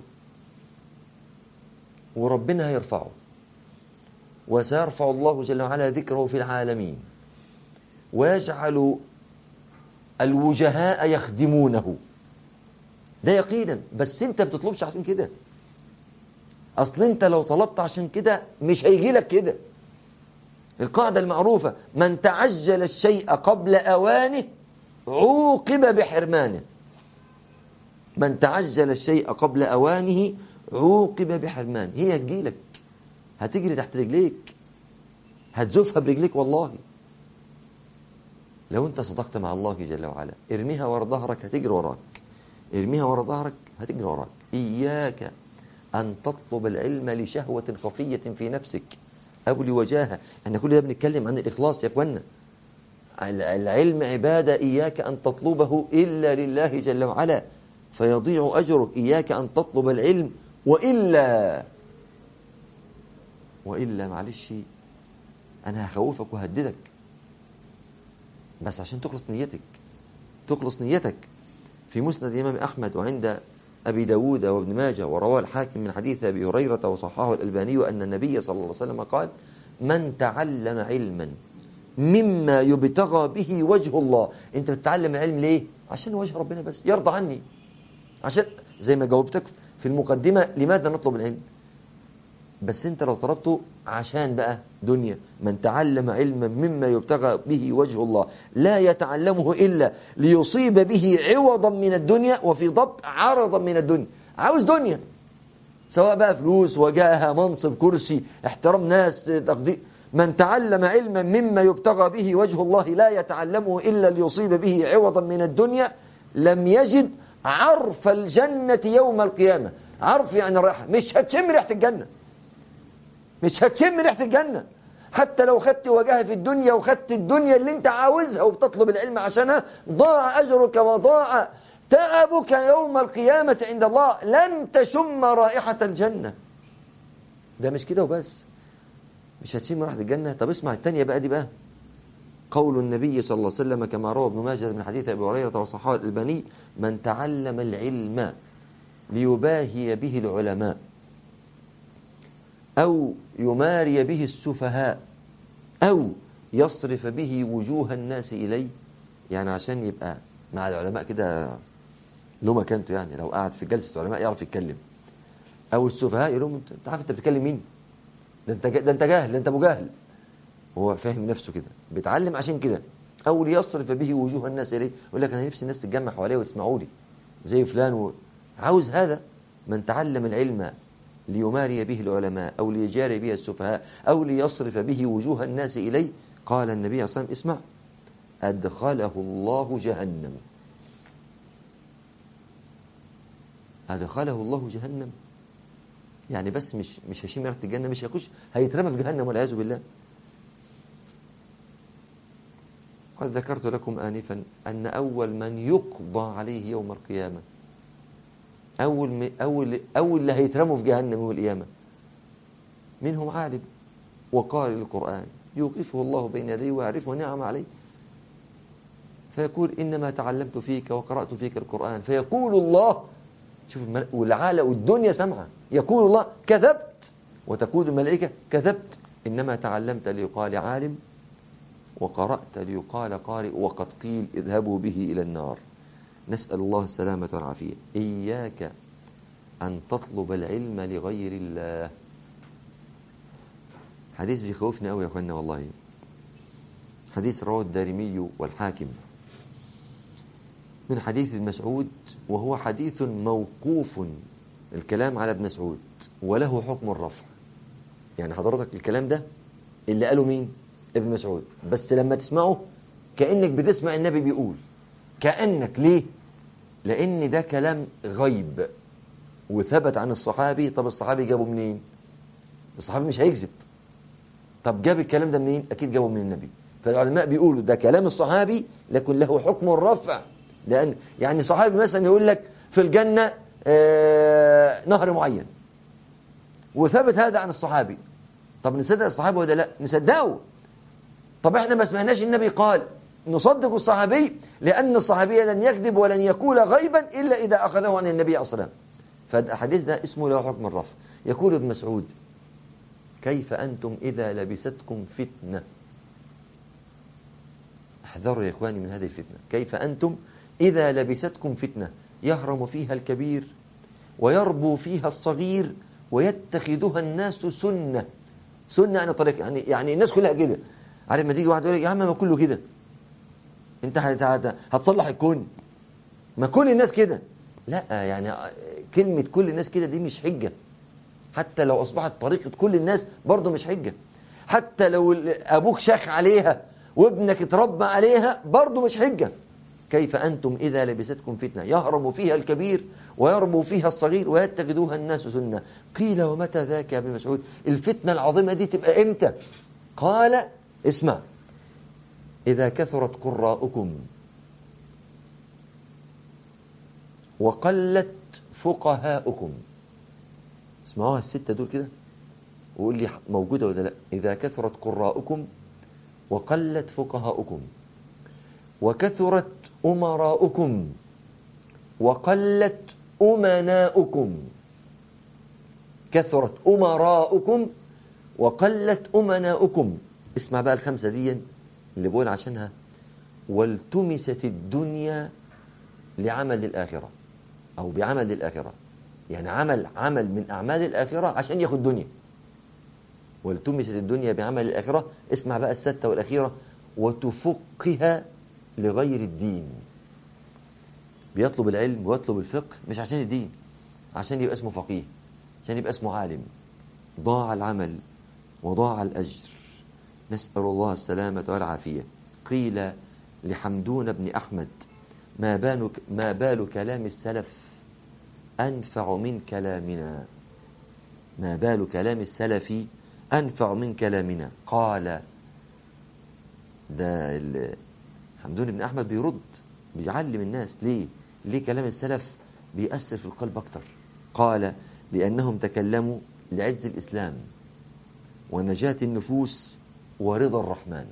وربنا هيرفعه وسيرفع الله جل وعلا ذكره في العالمين ويجعل الوجهاء يخدمونه ده يقينا بس انت بتطلبش عشان كده اصل انت لو طلبت عشان كده مش هيجي لك كده القاعدة المعروفة من تعجل الشيء قبل أوانه عوقب بحرمانه من تعجل الشيء قبل أوانه عوقب بحرمانه هي هتجيلك هتجري تحت رجليك هتزوفها برجليك والله لو انت صدقت مع الله جل وعلا ارميها ورا ظهرك هتجري وراك ارميها ورا ظهرك هتجري وراك إياك أن تطلب العلم لشهوة خفية في نفسك أو لوجاهة احنا كل ده بنتكلم عن الإخلاص يا أخوانا العلم عبادة إياك أن تطلبه إلا لله جل وعلا فيضيع أجرك إياك أن تطلب العلم وإلا وإلا معلش أنا هخوفك وهددك بس عشان تخلص نيتك تخلص نيتك في مسند الإمام أحمد وعند أبي داود وابن ماجه ورواه الحاكم من حديث أبي هريرة وصححه الألباني أن النبي صلى الله عليه وسلم قال من تعلم علما مما يبتغى به وجه الله انت بتتعلم العلم ليه عشان وجه ربنا بس يرضى عني عشان زي ما جاوبتك في المقدمة لماذا نطلب العلم بس انت لو طلبته عشان بقى دنيا من تعلم علما مما يبتغى به وجه الله لا يتعلمه إلا ليصيب به عوضا من الدنيا وفي ضبط عرضا من الدنيا عاوز دنيا سواء بقى فلوس وجاهة منصب كرسي احترام ناس تقدير من تعلم علما مما يبتغى به وجه الله لا يتعلمه إلا ليصيب به عوضا من الدنيا لم يجد عرف الجنة يوم القيامة عرف يعني رائحة مش هتشم ريحة الجنة مش هتشم ريحة الجنة حتى لو خدت وجهها في الدنيا وخدت الدنيا اللي انت عاوزها وبتطلب العلم عشانها ضاع أجرك وضاع تعبك يوم القيامة عند الله لن تشم رائحة الجنة ده مش كده وبس مش هتشم رائحة الجنة طب اسمع التانية بقى دي بقى قول النبي صلى الله عليه وسلم كما روى ابن ماجه من حديث أبي هريرة وصححه الألباني من تعلم العلم ليباهي به العلماء أو يماري به السفهاء أو يصرف به وجوه الناس إليه يعني عشان يبقى مع العلماء كده له مكانته يعني لو قعد في جلسة علماء يعرف يتكلم أو السفهاء يقول لهم أنت عارف أنت بتتكلم مين؟ ده أنت ده أنت جاهل ده أنت أبو جهل هو فاهم نفسه كده بيتعلم عشان كده أو ليصرف به وجوه الناس إليه يقول لك أنا نفسي الناس تتجمع حواليا وتسمعوا لي زي فلان و... عاوز هذا من تعلم العلم ليماري به العلماء أو ليجاري به السفهاء أو ليصرف به وجوه الناس إليه قال النبي صلى الله عليه وسلم اسمع أدخله الله جهنم أدخله الله جهنم يعني بس مش مش هيشم ريحة الجنة مش هيخش هيترمى في جهنم والعياذ بالله قد ذكرت لكم آنفا أن أول من يقضى عليه يوم القيامة أول م... أول أول اللي هيترموا في جهنم يوم القيامة منهم عالم وقارئ القرآن يوقفه الله بين يديه ويعرفه نعم عليه فيقول إنما تعلمت فيك وقرأت فيك القرآن فيقول الله شوف المل... والعالة والدنيا سمعة يقول الله كذبت وتقول الملائكة كذبت إنما تعلمت ليقال عالم وقرأت ليقال قارئ وقد قيل اذهبوا به إلى النار نسأل الله السلامة والعافية إياك أن تطلب العلم لغير الله حديث بيخوفنا قوي يا أخوانا والله حديث رواه الدارمي والحاكم من حديث ابن مسعود وهو حديث موقوف الكلام على ابن مسعود وله حكم الرفع يعني حضرتك الكلام ده اللي قاله مين ابن مسعود بس لما تسمعه كأنك بتسمع النبي بيقول كأنك ليه لأن ده كلام غيب وثبت عن الصحابي طب الصحابي جابه منين الصحابي مش هيكذب طب جاب الكلام ده منين أكيد جابه من النبي فالعلماء بيقولوا ده كلام الصحابي لكن له حكم الرفع لأن يعني صحابي مثلا يقول لك في الجنة آه نهر معين وثبت هذا عن الصحابي طب نصدق الصحابي ولا لا نصدقه طب احنا ما سمعناش النبي قال نصدق الصحابي لأن الصحابي لن يكذب ولن يقول غيبا إلا إذا أخذه عن النبي عليه الصلاة والسلام فالحديث ده اسمه له حكم الرفع يقول ابن مسعود كيف أنتم إذا لبستكم فتنة احذروا يا إخواني من هذه الفتنة كيف أنتم إذا لبستكم فتنة يهرم فيها الكبير ويربو فيها الصغير ويتخذها الناس سنة سنة يعني طريق يعني يعني الناس كلها كده عارف ما تيجي واحد يقول لك يا عم ما كله كده انت هتصلح الكون ما كل الناس كده لا يعني كلمة كل الناس كده دي مش حجة حتى لو أصبحت طريقة كل الناس برضه مش حجة حتى لو أبوك شاخ عليها وابنك اتربى عليها برضه مش حجة كيف أنتم إذا لبستكم فتنة يهرب فيها الكبير ويربو فيها الصغير ويتخذوها الناس سنة قيل ومتى ذاك يا ابن مسعود الفتنة العظيمة دي تبقى إمتى قال اسمع إذا كثرت قراءكم وقلت فقهاؤكم اسمعوها الستة دول كده وقول لي موجودة ولا لا إذا كثرت قراءكم وقلت فقهاؤكم وكثرت أمراؤكم وقلت أمناؤكم كثرت أمراؤكم وقلت أمناؤكم اسمع بقى الخمسة دي اللي بقول عشانها والتمست الدنيا لعمل الآخرة أو بعمل الآخرة يعني عمل عمل من أعمال الآخرة عشان ياخد دنيا والتمست الدنيا بعمل الآخرة اسمع بقى الستة والأخيرة وتفقها لغير الدين بيطلب العلم ويطلب الفقه مش عشان الدين عشان يبقى اسمه فقيه عشان يبقى اسمه عالم ضاع العمل وضاع الأجر نسأل الله السلامة والعافية قيل لحمدون بن أحمد ما بال ما بال كلام السلف أنفع من كلامنا ما بال كلام السلف أنفع من كلامنا قال ده حمدون بن أحمد بيرد بيعلم الناس ليه ليه كلام السلف بيأثر في القلب أكتر قال لأنهم تكلموا لعز الإسلام ونجاة النفوس ورضا الرحمن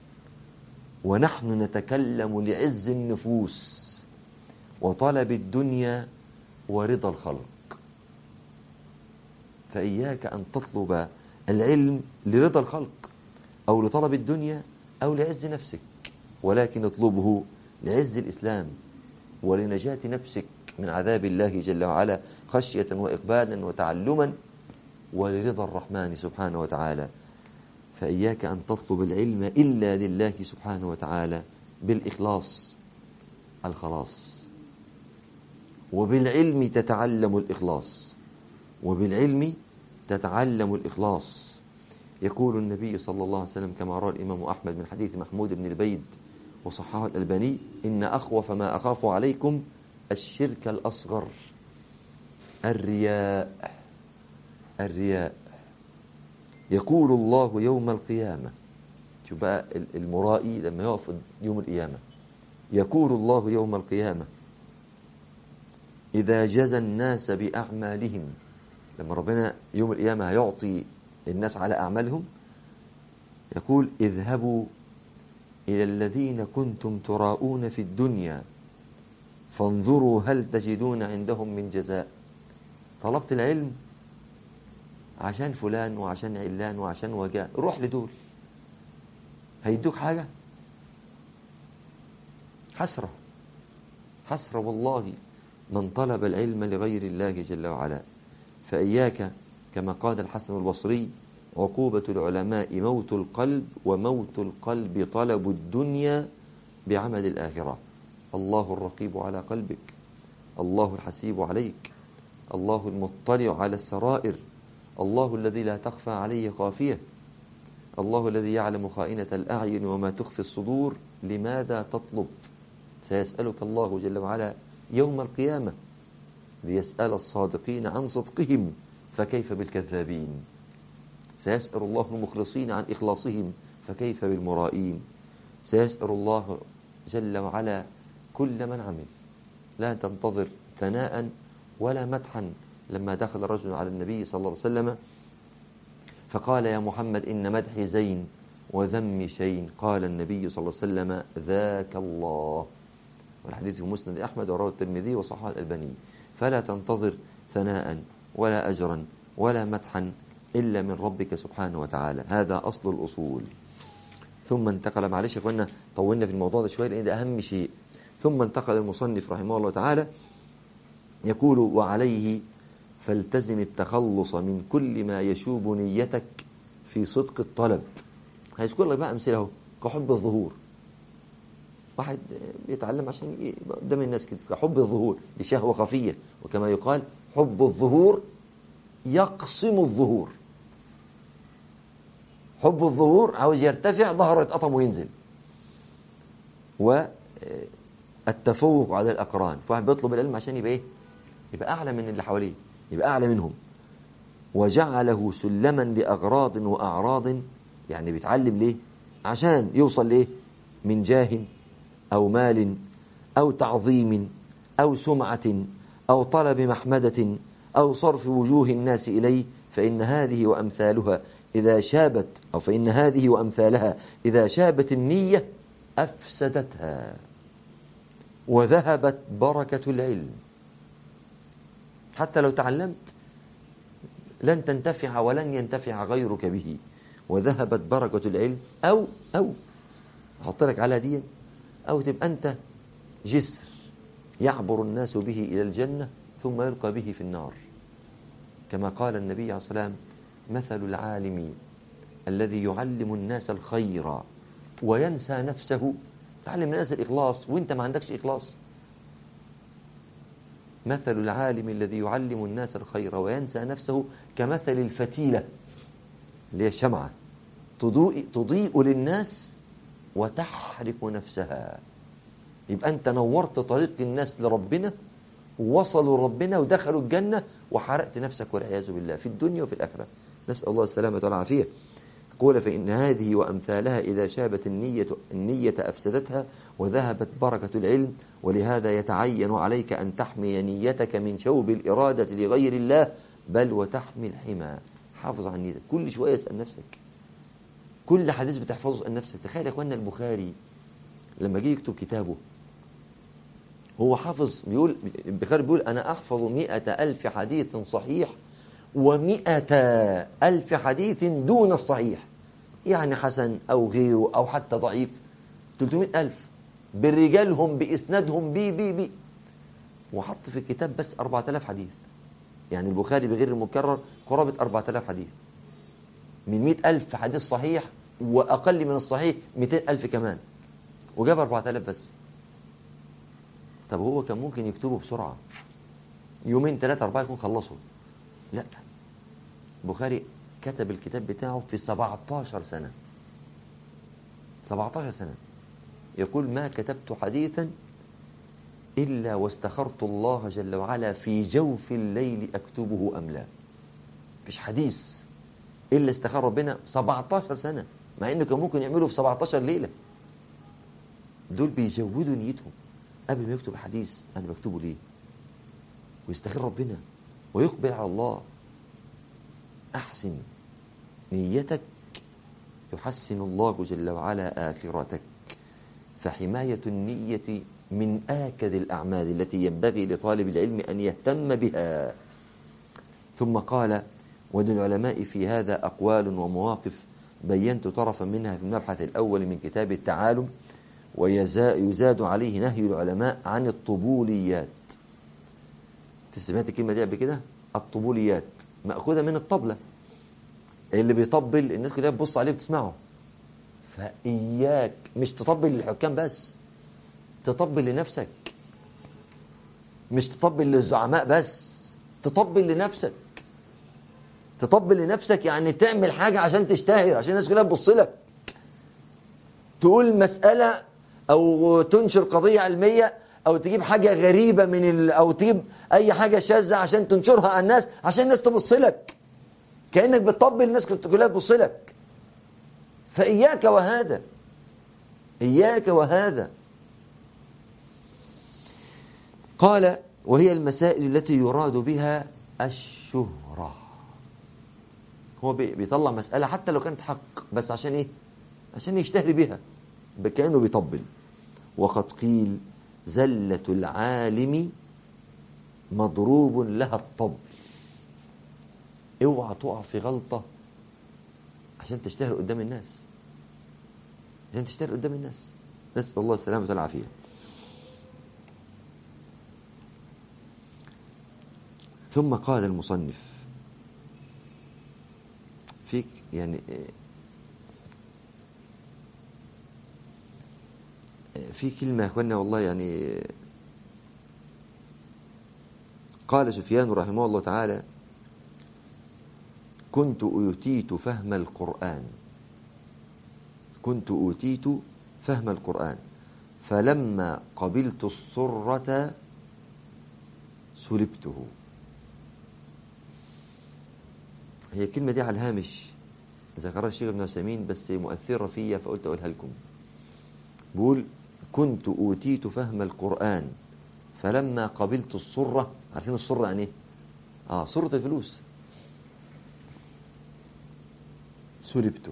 ونحن نتكلم لعز النفوس وطلب الدنيا ورضا الخلق فإياك أن تطلب العلم لرضا الخلق أو لطلب الدنيا أو لعز نفسك ولكن اطلبه لعز الإسلام ولنجاة نفسك من عذاب الله جل وعلا خشية وإقبالا وتعلما ولرضا الرحمن سبحانه وتعالى فإياك أن تطلب العلم إلا لله سبحانه وتعالى بالإخلاص الخلاص وبالعلم تتعلم الإخلاص وبالعلم تتعلم الإخلاص يقول النبي صلى الله عليه وسلم كما روى الإمام أحمد من حديث محمود بن البيد وصححه الألباني إن أخوف ما أخاف عليكم الشرك الأصغر الرياء الرياء يقول الله يوم القيامة شوف بقى المرائي لما يقف يوم القيامة يقول الله يوم القيامة إذا جزى الناس بأعمالهم لما ربنا يوم القيامة هيعطي الناس على أعمالهم يقول اذهبوا إلى الذين كنتم تراؤون في الدنيا فانظروا هل تجدون عندهم من جزاء طلبت العلم عشان فلان وعشان علان وعشان وجاء روح لدول هيدوك حاجة حسرة حسرة والله من طلب العلم لغير الله جل وعلا فإياك كما قال الحسن البصري عقوبة العلماء موت القلب وموت القلب طلب الدنيا بعمل الآخرة الله الرقيب على قلبك الله الحسيب عليك الله المطلع على السرائر الله الذي لا تخفى عليه خافية الله الذي يعلم خائنة الأعين وما تخفي الصدور لماذا تطلب سيسألك الله جل وعلا يوم القيامة ليسأل الصادقين عن صدقهم فكيف بالكذابين سيسأل الله المخلصين عن إخلاصهم فكيف بالمرائين سيسأل الله جل وعلا كل من عمل لا تنتظر ثناء ولا مدحا لما دخل رجل على النبي صلى الله عليه وسلم فقال يا محمد إن مدحي زين وذم شيء قال النبي صلى الله عليه وسلم ذاك الله والحديث في مسند أحمد ورواه الترمذي وصححه الألباني فلا تنتظر ثناء ولا أجرا ولا مدحا إلا من ربك سبحانه وتعالى هذا أصل الأصول ثم انتقل معلش يا اخوانا طولنا في الموضوع ده شويه لان ده اهم شيء ثم انتقل المصنف رحمه الله تعالى يقول وعليه فالتزم التخلص من كل ما يشوب نيتك في صدق الطلب هيذكر لك بقى امثله اهو كحب الظهور واحد بيتعلم عشان يبقى قدام الناس كده كحب الظهور دي شهوه خفيه وكما يقال حب الظهور يقسم الظهور حب الظهور عاوز يرتفع ظهره يتقطم وينزل والتفوق على الأقران فواحد بيطلب العلم عشان يبقى إيه يبقى أعلى من اللي حواليه يبقى أعلى منهم وجعله سلما لأغراض وأعراض يعني بيتعلم ليه عشان يوصل ليه من جاه أو مال أو تعظيم أو سمعة أو طلب محمدة أو صرف وجوه الناس إليه فإن هذه وأمثالها إذا شابت أو فإن هذه وأمثالها إذا شابت النية أفسدتها وذهبت بركة العلم حتى لو تعلمت لن تنتفع ولن ينتفع غيرك به وذهبت بركة العلم أو أو أحط لك على دي أو تبقى أنت جسر يعبر الناس به إلى الجنة ثم يلقى به في النار كما قال النبي عليه الصلاة والسلام مثل العالم الذي يعلم الناس الخير وينسى نفسه تعلم الناس الإخلاص وانت ما عندكش إخلاص مثل العالم الذي يعلم الناس الخير وينسى نفسه كمثل الفتيلة اللي هي الشمعة تضيء, تضيء للناس وتحرق نفسها يبقى أنت نورت طريق الناس لربنا وصلوا ربنا ودخلوا الجنة وحرقت نفسك والعياذ بالله في الدنيا وفي الآخرة نسأل الله السلامة والعافية قول فإن هذه وأمثالها إذا شابت النية, النية أفسدتها وذهبت بركة العلم ولهذا يتعين عليك أن تحمي نيتك من شوب الإرادة لغير الله بل وتحمي الحمى حافظ عن نيتك كل شوية اسأل نفسك كل حديث بتحفظه اسأل نفسك تخيل يا أخوانا البخاري لما جه يكتب كتابه هو حافظ بيقول البخاري بيقول أنا أحفظ مئة ألف حديث صحيح ومئة ألف حديث دون الصحيح يعني حسن أو غيره أو حتى ضعيف 300 ألف برجالهم بإسنادهم بي بي بي وحط في الكتاب بس 4000 حديث يعني البخاري بغير المكرر قرابة 4000 حديث من 100 ألف حديث صحيح وأقل من الصحيح 200 ألف كمان وجاب 4000 بس طب هو كان ممكن يكتبه بسرعة يومين ثلاثة أربعة يكون خلصوا لا البخاري كتب الكتاب بتاعه في 17 سنة 17 سنة يقول ما كتبت حديثا إلا واستخرت الله جل وعلا في جوف الليل أكتبه أم لا مفيش حديث إلا استخار ربنا 17 سنة مع إنه كان ممكن يعمله في 17 ليلة دول بيجودوا نيتهم قبل ما يكتب حديث أنا بكتبه ليه ويستخير ربنا ويقبل على الله أحسن نيتك يحسن الله جل وعلا آخرتك فحماية النية من آكد الأعمال التي ينبغي لطالب العلم أن يهتم بها ثم قال وللعلماء في هذا أقوال ومواقف بينت طرفا منها في المبحث الأول من كتاب التعالم ويزاد عليه نهي العلماء عن الطبوليات سمعت الكلمة دي قبل كده الطبوليات مأخوذة من الطبلة اللي بيطبل الناس كلها بتبص عليه بتسمعه فإياك مش تطبل للحكام بس تطبل لنفسك مش تطبل للزعماء بس تطبل لنفسك تطبل لنفسك يعني تعمل حاجة عشان تشتهر عشان الناس كلها تبص لك تقول مسألة أو تنشر قضية علمية أو تجيب حاجة غريبة من ال... أو تجيب أي حاجة شاذة عشان تنشرها على الناس عشان الناس تبص لك كأنك بتطبل الناس كلها تبص لك فإياك وهذا إياك وهذا قال وهي المسائل التي يراد بها الشهرة هو بيطلع مسألة حتى لو كانت حق بس عشان إيه عشان يشتهر بها كأنه بيطبل وقد قيل زلة العالم مضروب لها الطبل اوعى تقع في غلطة عشان تشتهر قدام الناس عشان تشتهر قدام الناس نسأل الله السلامة والعافية ثم قال المصنف فيك يعني في كلمة يا اخوانا والله يعني قال سفيان رحمه الله تعالى كنت أوتيت فهم القرآن كنت أوتيت فهم القرآن فلما قبلت الصرة سلبته هي الكلمة دي على الهامش ذكرها الشيخ ابن عثيمين بس مؤثرة فيا فقلت أقولها لكم بقول كنت أوتيت فهم القرآن فلما قبلت الصرة عارفين الصرة يعني ايه؟ اه صرة الفلوس سلبته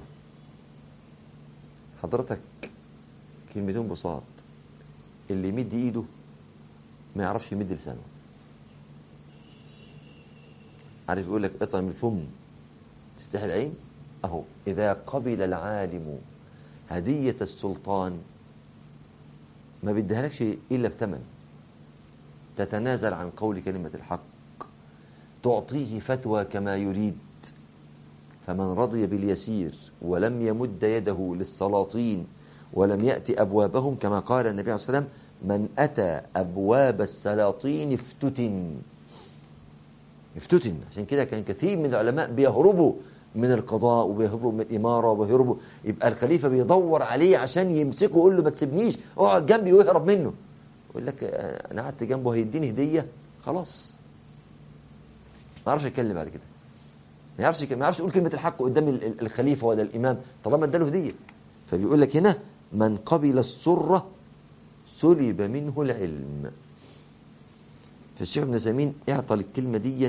حضرتك كلمتين بساط اللي يمد ايده ما يعرفش يمد لسانه عارف يقول لك اطعم الفم تستحي العين اهو اذا قبل العالم هدية السلطان ما بيديهالكش الا بثمن تتنازل عن قول كلمة الحق تعطيه فتوى كما يريد فمن رضي باليسير ولم يمد يده للسلاطين ولم يأتي أبوابهم كما قال النبي عليه الصلاة والسلام من أتى أبواب السلاطين افتتن افتتن عشان كده كان كثير من العلماء بيهربوا من القضاء وبيهربوا من الإمارة وبيهربوا يبقى الخليفة بيدور عليه عشان يمسكه يقول له ما تسيبنيش اقعد جنبي ويهرب منه يقول لك أنا قعدت جنبه هيديني هدية خلاص ما يعرفش يتكلم بعد كده ما يعرفش ما يعرفش يقول كلمة الحق قدام الخليفة ولا الإمام طالما اداله هدية فبيقول لك هنا من قبل السرة سلب منه العلم فالشيخ ابن سامين اعطى الكلمة دي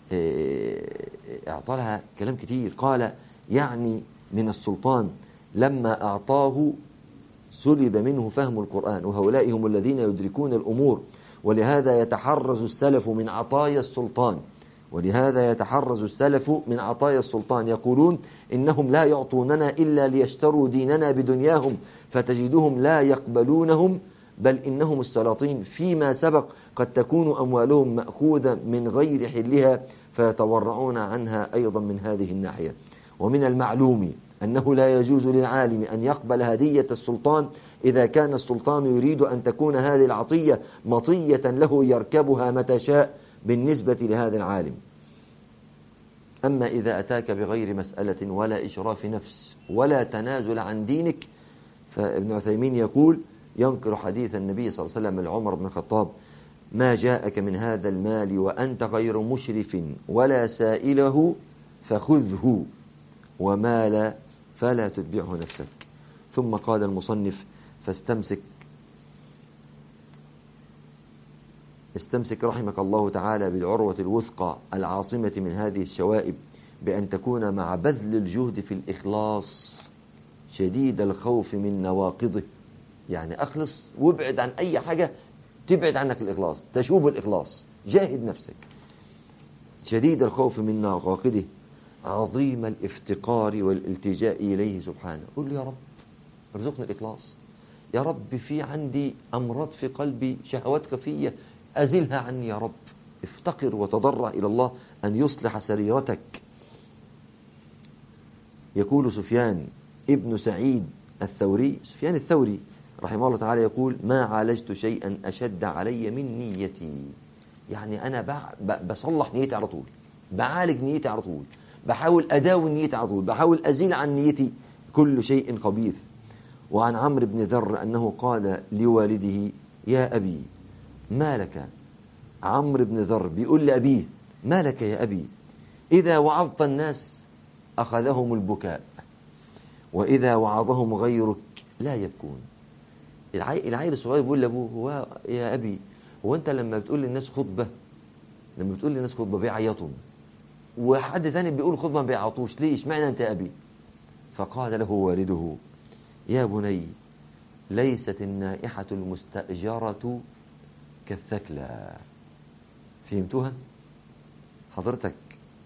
اعطى لها كلام كتير قال يعني من السلطان لما أعطاه سلب منه فهم القرآن وهؤلاء هم الذين يدركون الأمور ولهذا يتحرز السلف من عطايا السلطان ولهذا يتحرز السلف من عطايا السلطان يقولون إنهم لا يعطوننا إلا ليشتروا ديننا بدنياهم فتجدهم لا يقبلونهم بل إنهم السلاطين فيما سبق قد تكون أموالهم مأخوذة من غير حلها فيتورعون عنها أيضا من هذه الناحية ومن المعلوم أنه لا يجوز للعالم أن يقبل هدية السلطان إذا كان السلطان يريد أن تكون هذه العطية مطية له يركبها متى شاء بالنسبة لهذا العالم أما إذا أتاك بغير مسألة ولا إشراف نفس ولا تنازل عن دينك فابن عثيمين يقول ينقل حديث النبي صلى الله عليه وسلم لعمر بن الخطاب ما جاءك من هذا المال وأنت غير مشرف ولا سائله فخذه ومال فلا تتبعه نفسك ثم قال المصنف فاستمسك استمسك رحمك الله تعالى بالعروة الوثقى العاصمة من هذه الشوائب بأن تكون مع بذل الجهد في الإخلاص شديد الخوف من نواقضه يعني أخلص وابعد عن أي حاجة تبعد عنك الإخلاص تشوب الإخلاص جاهد نفسك شديد الخوف من نواقضه عظيم الافتقار والالتجاء إليه سبحانه قل له يا رب ارزقنا الإخلاص يا رب في عندي أمراض في قلبي شهوات خفية أزلها عني يا رب افتقر وتضرع إلى الله أن يصلح سريرتك يقول سفيان ابن سعيد الثوري سفيان الثوري رحمه الله تعالى يقول ما عالجت شيئا أشد علي من نيتي يعني أنا بصلح نيتي على طول بعالج نيتي على طول بحاول أداوي نيتي على طول بحاول أزيل عن نيتي كل شيء خبيث وعن عمرو بن ذر أنه قال لوالده يا أبي ما لك عمرو بن ذر بيقول لأبيه ما لك يا أبي إذا وعظت الناس أخذهم البكاء وإذا وعظهم غيرك لا يبكون العيل الصغير بيقول لأبوه هو يا أبي هو أنت لما بتقول للناس خطبة لما بتقول للناس خطبة بيعيطوا وحد ثاني بيقول خطبة ما بيعيطوش ليه اشمعنى أنت يا أبي فقال له والده يا بني ليست النائحة المستأجرة كالثكلى فهمتوها حضرتك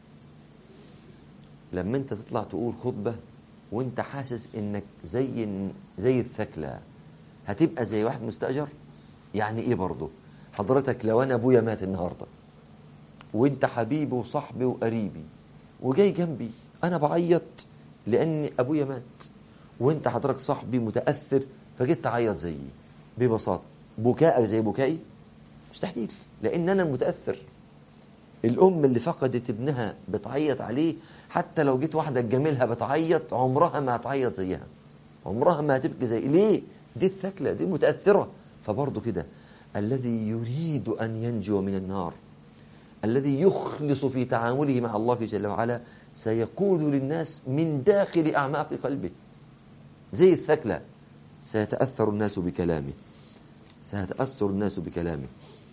لما انت تطلع تقول خطبة وانت حاسس انك زي زي الثكلى هتبقى زي واحد مستأجر يعني ايه برضه حضرتك لو انا ابويا مات النهارده وانت حبيبي وصاحبي وقريبي وجاي جنبي انا بعيط لان ابويا مات وانت حضرتك صاحبي متاثر فجيت تعيط زيي ببساطه بكائك زي بكائي مستحيل لان انا المتاثر الام اللي فقدت ابنها بتعيط عليه حتى لو جيت واحده تجاملها بتعيط عمرها ما هتعيط زيها عمرها ما هتبكي زي ليه دي الثكلى دي متاثره فبرضه كده الذي يريد ان ينجو من النار الذي يخلص في تعامله مع الله جل وعلا سيقول للناس من داخل اعماق قلبه زي الثكلى سيتاثر الناس بكلامه سيتاثر الناس بكلامه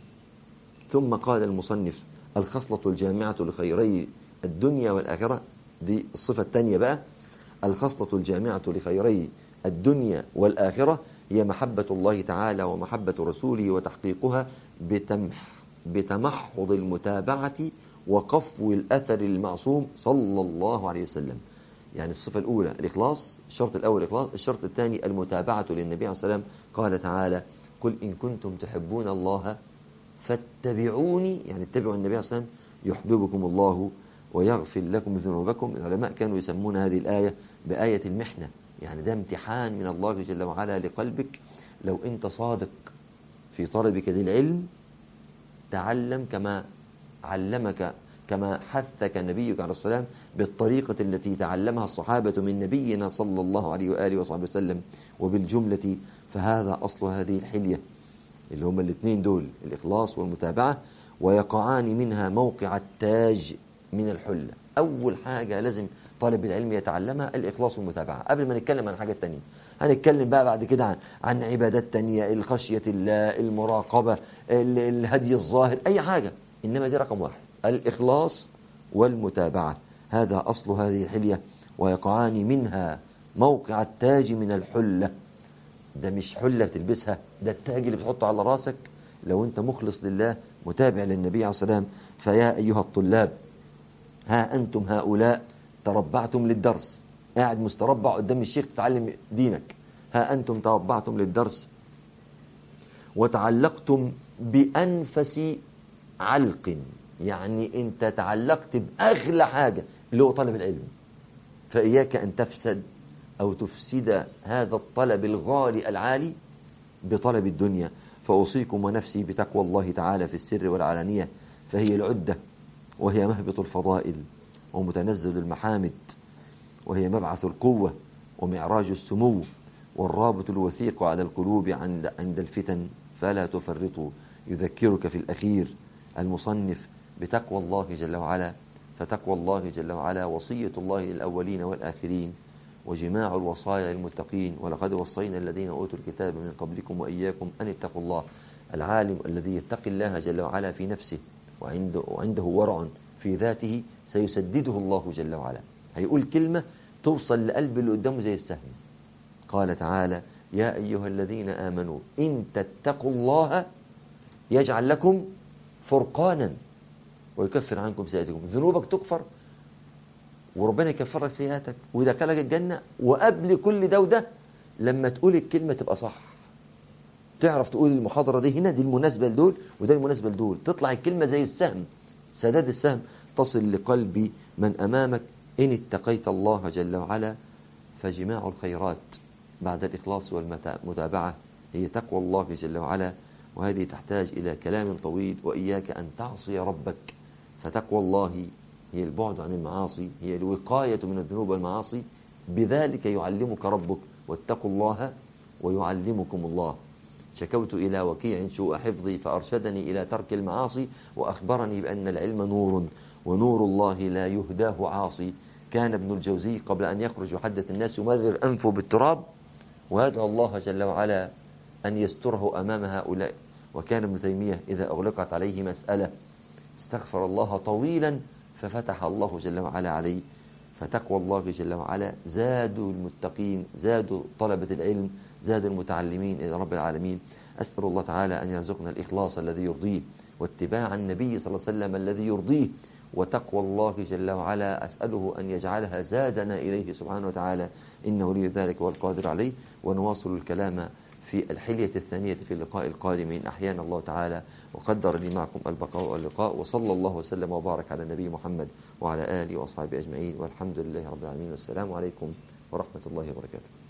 ثم قال المصنف الخصلة الجامعة لخيري الدنيا والآخرة دي الصفة الثانية بقى الخصلة الجامعة لخيري الدنيا والآخرة هي محبة الله تعالى ومحبة رسوله وتحقيقها بتمح بتمحض المتابعة وقفو الأثر المعصوم صلى الله عليه وسلم يعني الصفة الأولى الإخلاص الشرط الأول الإخلاص الشرط الثاني المتابعة للنبي عليه الصلاة والسلام قال تعالى قل إن كنتم تحبون الله فاتبعوني يعني اتبعوا النبي صلى الله عليه وسلم يحببكم الله ويغفر لكم ذنوبكم العلماء كانوا يسمون هذه الآية بآية المحنة يعني ده امتحان من الله جل وعلا لقلبك لو أنت صادق في طلبك للعلم تعلم كما علمك كما حثك نبيك عليه السلام بالطريقة التي تعلمها الصحابة من نبينا صلى الله عليه وآله وصحبه وسلم وبالجملة فهذا أصل هذه الحلية اللي هما الاثنين دول الإخلاص والمتابعة ويقعان منها موقع التاج من الحلة أول حاجة لازم طالب العلم يتعلمها الإخلاص والمتابعة قبل ما نتكلم عن حاجات تانية هنتكلم بقى بعد كده عن, عن عبادات تانية الخشية الله المراقبة الهدي الظاهر أي حاجة إنما دي رقم واحد الإخلاص والمتابعة هذا أصل هذه الحلية ويقعان منها موقع التاج من الحلة ده مش حلة بتلبسها ده التاج اللي بتحطه على راسك لو انت مخلص لله متابع للنبي عليه الصلاة والسلام فيا أيها الطلاب ها أنتم هؤلاء تربعتم للدرس قاعد مستربع قدام الشيخ تتعلم دينك ها أنتم تربعتم للدرس وتعلقتم بأنفس علق يعني انت تعلقت بأغلى حاجة اللي هو طلب العلم فإياك أن تفسد أو تفسد هذا الطلب الغالي العالي بطلب الدنيا فأوصيكم ونفسي بتقوى الله تعالى في السر والعلانية فهي العدة وهي مهبط الفضائل ومتنزل المحامد وهي مبعث القوة ومعراج السمو والرابط الوثيق على القلوب عند عند الفتن فلا تفرطوا يذكرك في الأخير المصنف بتقوى الله جل وعلا فتقوى الله جل وعلا وصية الله للأولين والآخرين وجماع الوصايا للمتقين ولقد وصينا الذين أوتوا الكتاب من قبلكم وإياكم أن اتقوا الله العالم الذي يتقي الله جل وعلا في نفسه وعنده, وعنده ورع في ذاته سيسدده الله جل وعلا هيقول كلمة توصل لقلب اللي قدامه زي السهم قال تعالى يا أيها الذين آمنوا إن تتقوا الله يجعل لكم فرقانا ويكفر عنكم سيئاتكم ذنوبك تكفر وربنا يكفر لك سيئاتك ويدخلك الجنة وقبل كل ده وده لما تقول الكلمة تبقى صح تعرف تقول المحاضرة دي هنا دي المناسبة لدول وده المناسبة لدول تطلع الكلمة زي السهم سداد السهم تصل لقلب من أمامك إن اتقيت الله جل وعلا فجماع الخيرات بعد الإخلاص والمتابعة هي تقوى الله جل وعلا وهذه تحتاج إلى كلام طويل وإياك أن تعصي ربك فتقوى الله هي البعد عن المعاصي هي الوقاية من الذنوب والمعاصي بذلك يعلمك ربك واتقوا الله ويعلمكم الله شكوت إلى وكيع سوء حفظي فأرشدني إلى ترك المعاصي وأخبرني بأن العلم نور ونور الله لا يهداه عاصي كان ابن الجوزي قبل أن يخرج يحدث الناس يمرغ أنفه بالتراب ويدعو الله جل وعلا أن يستره أمام هؤلاء وكان ابن تيمية إذا أغلقت عليه مسألة استغفر الله طويلا ففتح الله جل وعلا عليه فتقوى الله جل وعلا زادوا المتقين زادوا طلبة العلم زادوا المتعلمين إلى رب العالمين أسأل الله تعالى أن يرزقنا الإخلاص الذي يرضيه واتباع النبي صلى الله عليه وسلم الذي يرضيه وتقوى الله جل وعلا أسأله أن يجعلها زادنا إليه سبحانه وتعالى إنه ولي ذلك والقادر عليه ونواصل الكلام في الحلية الثانية في اللقاء القادم إن أحيانا الله تعالى وقدر لي معكم البقاء واللقاء وصلى الله وسلم وبارك على النبي محمد وعلى آله وأصحابه أجمعين والحمد لله رب العالمين والسلام عليكم ورحمة الله وبركاته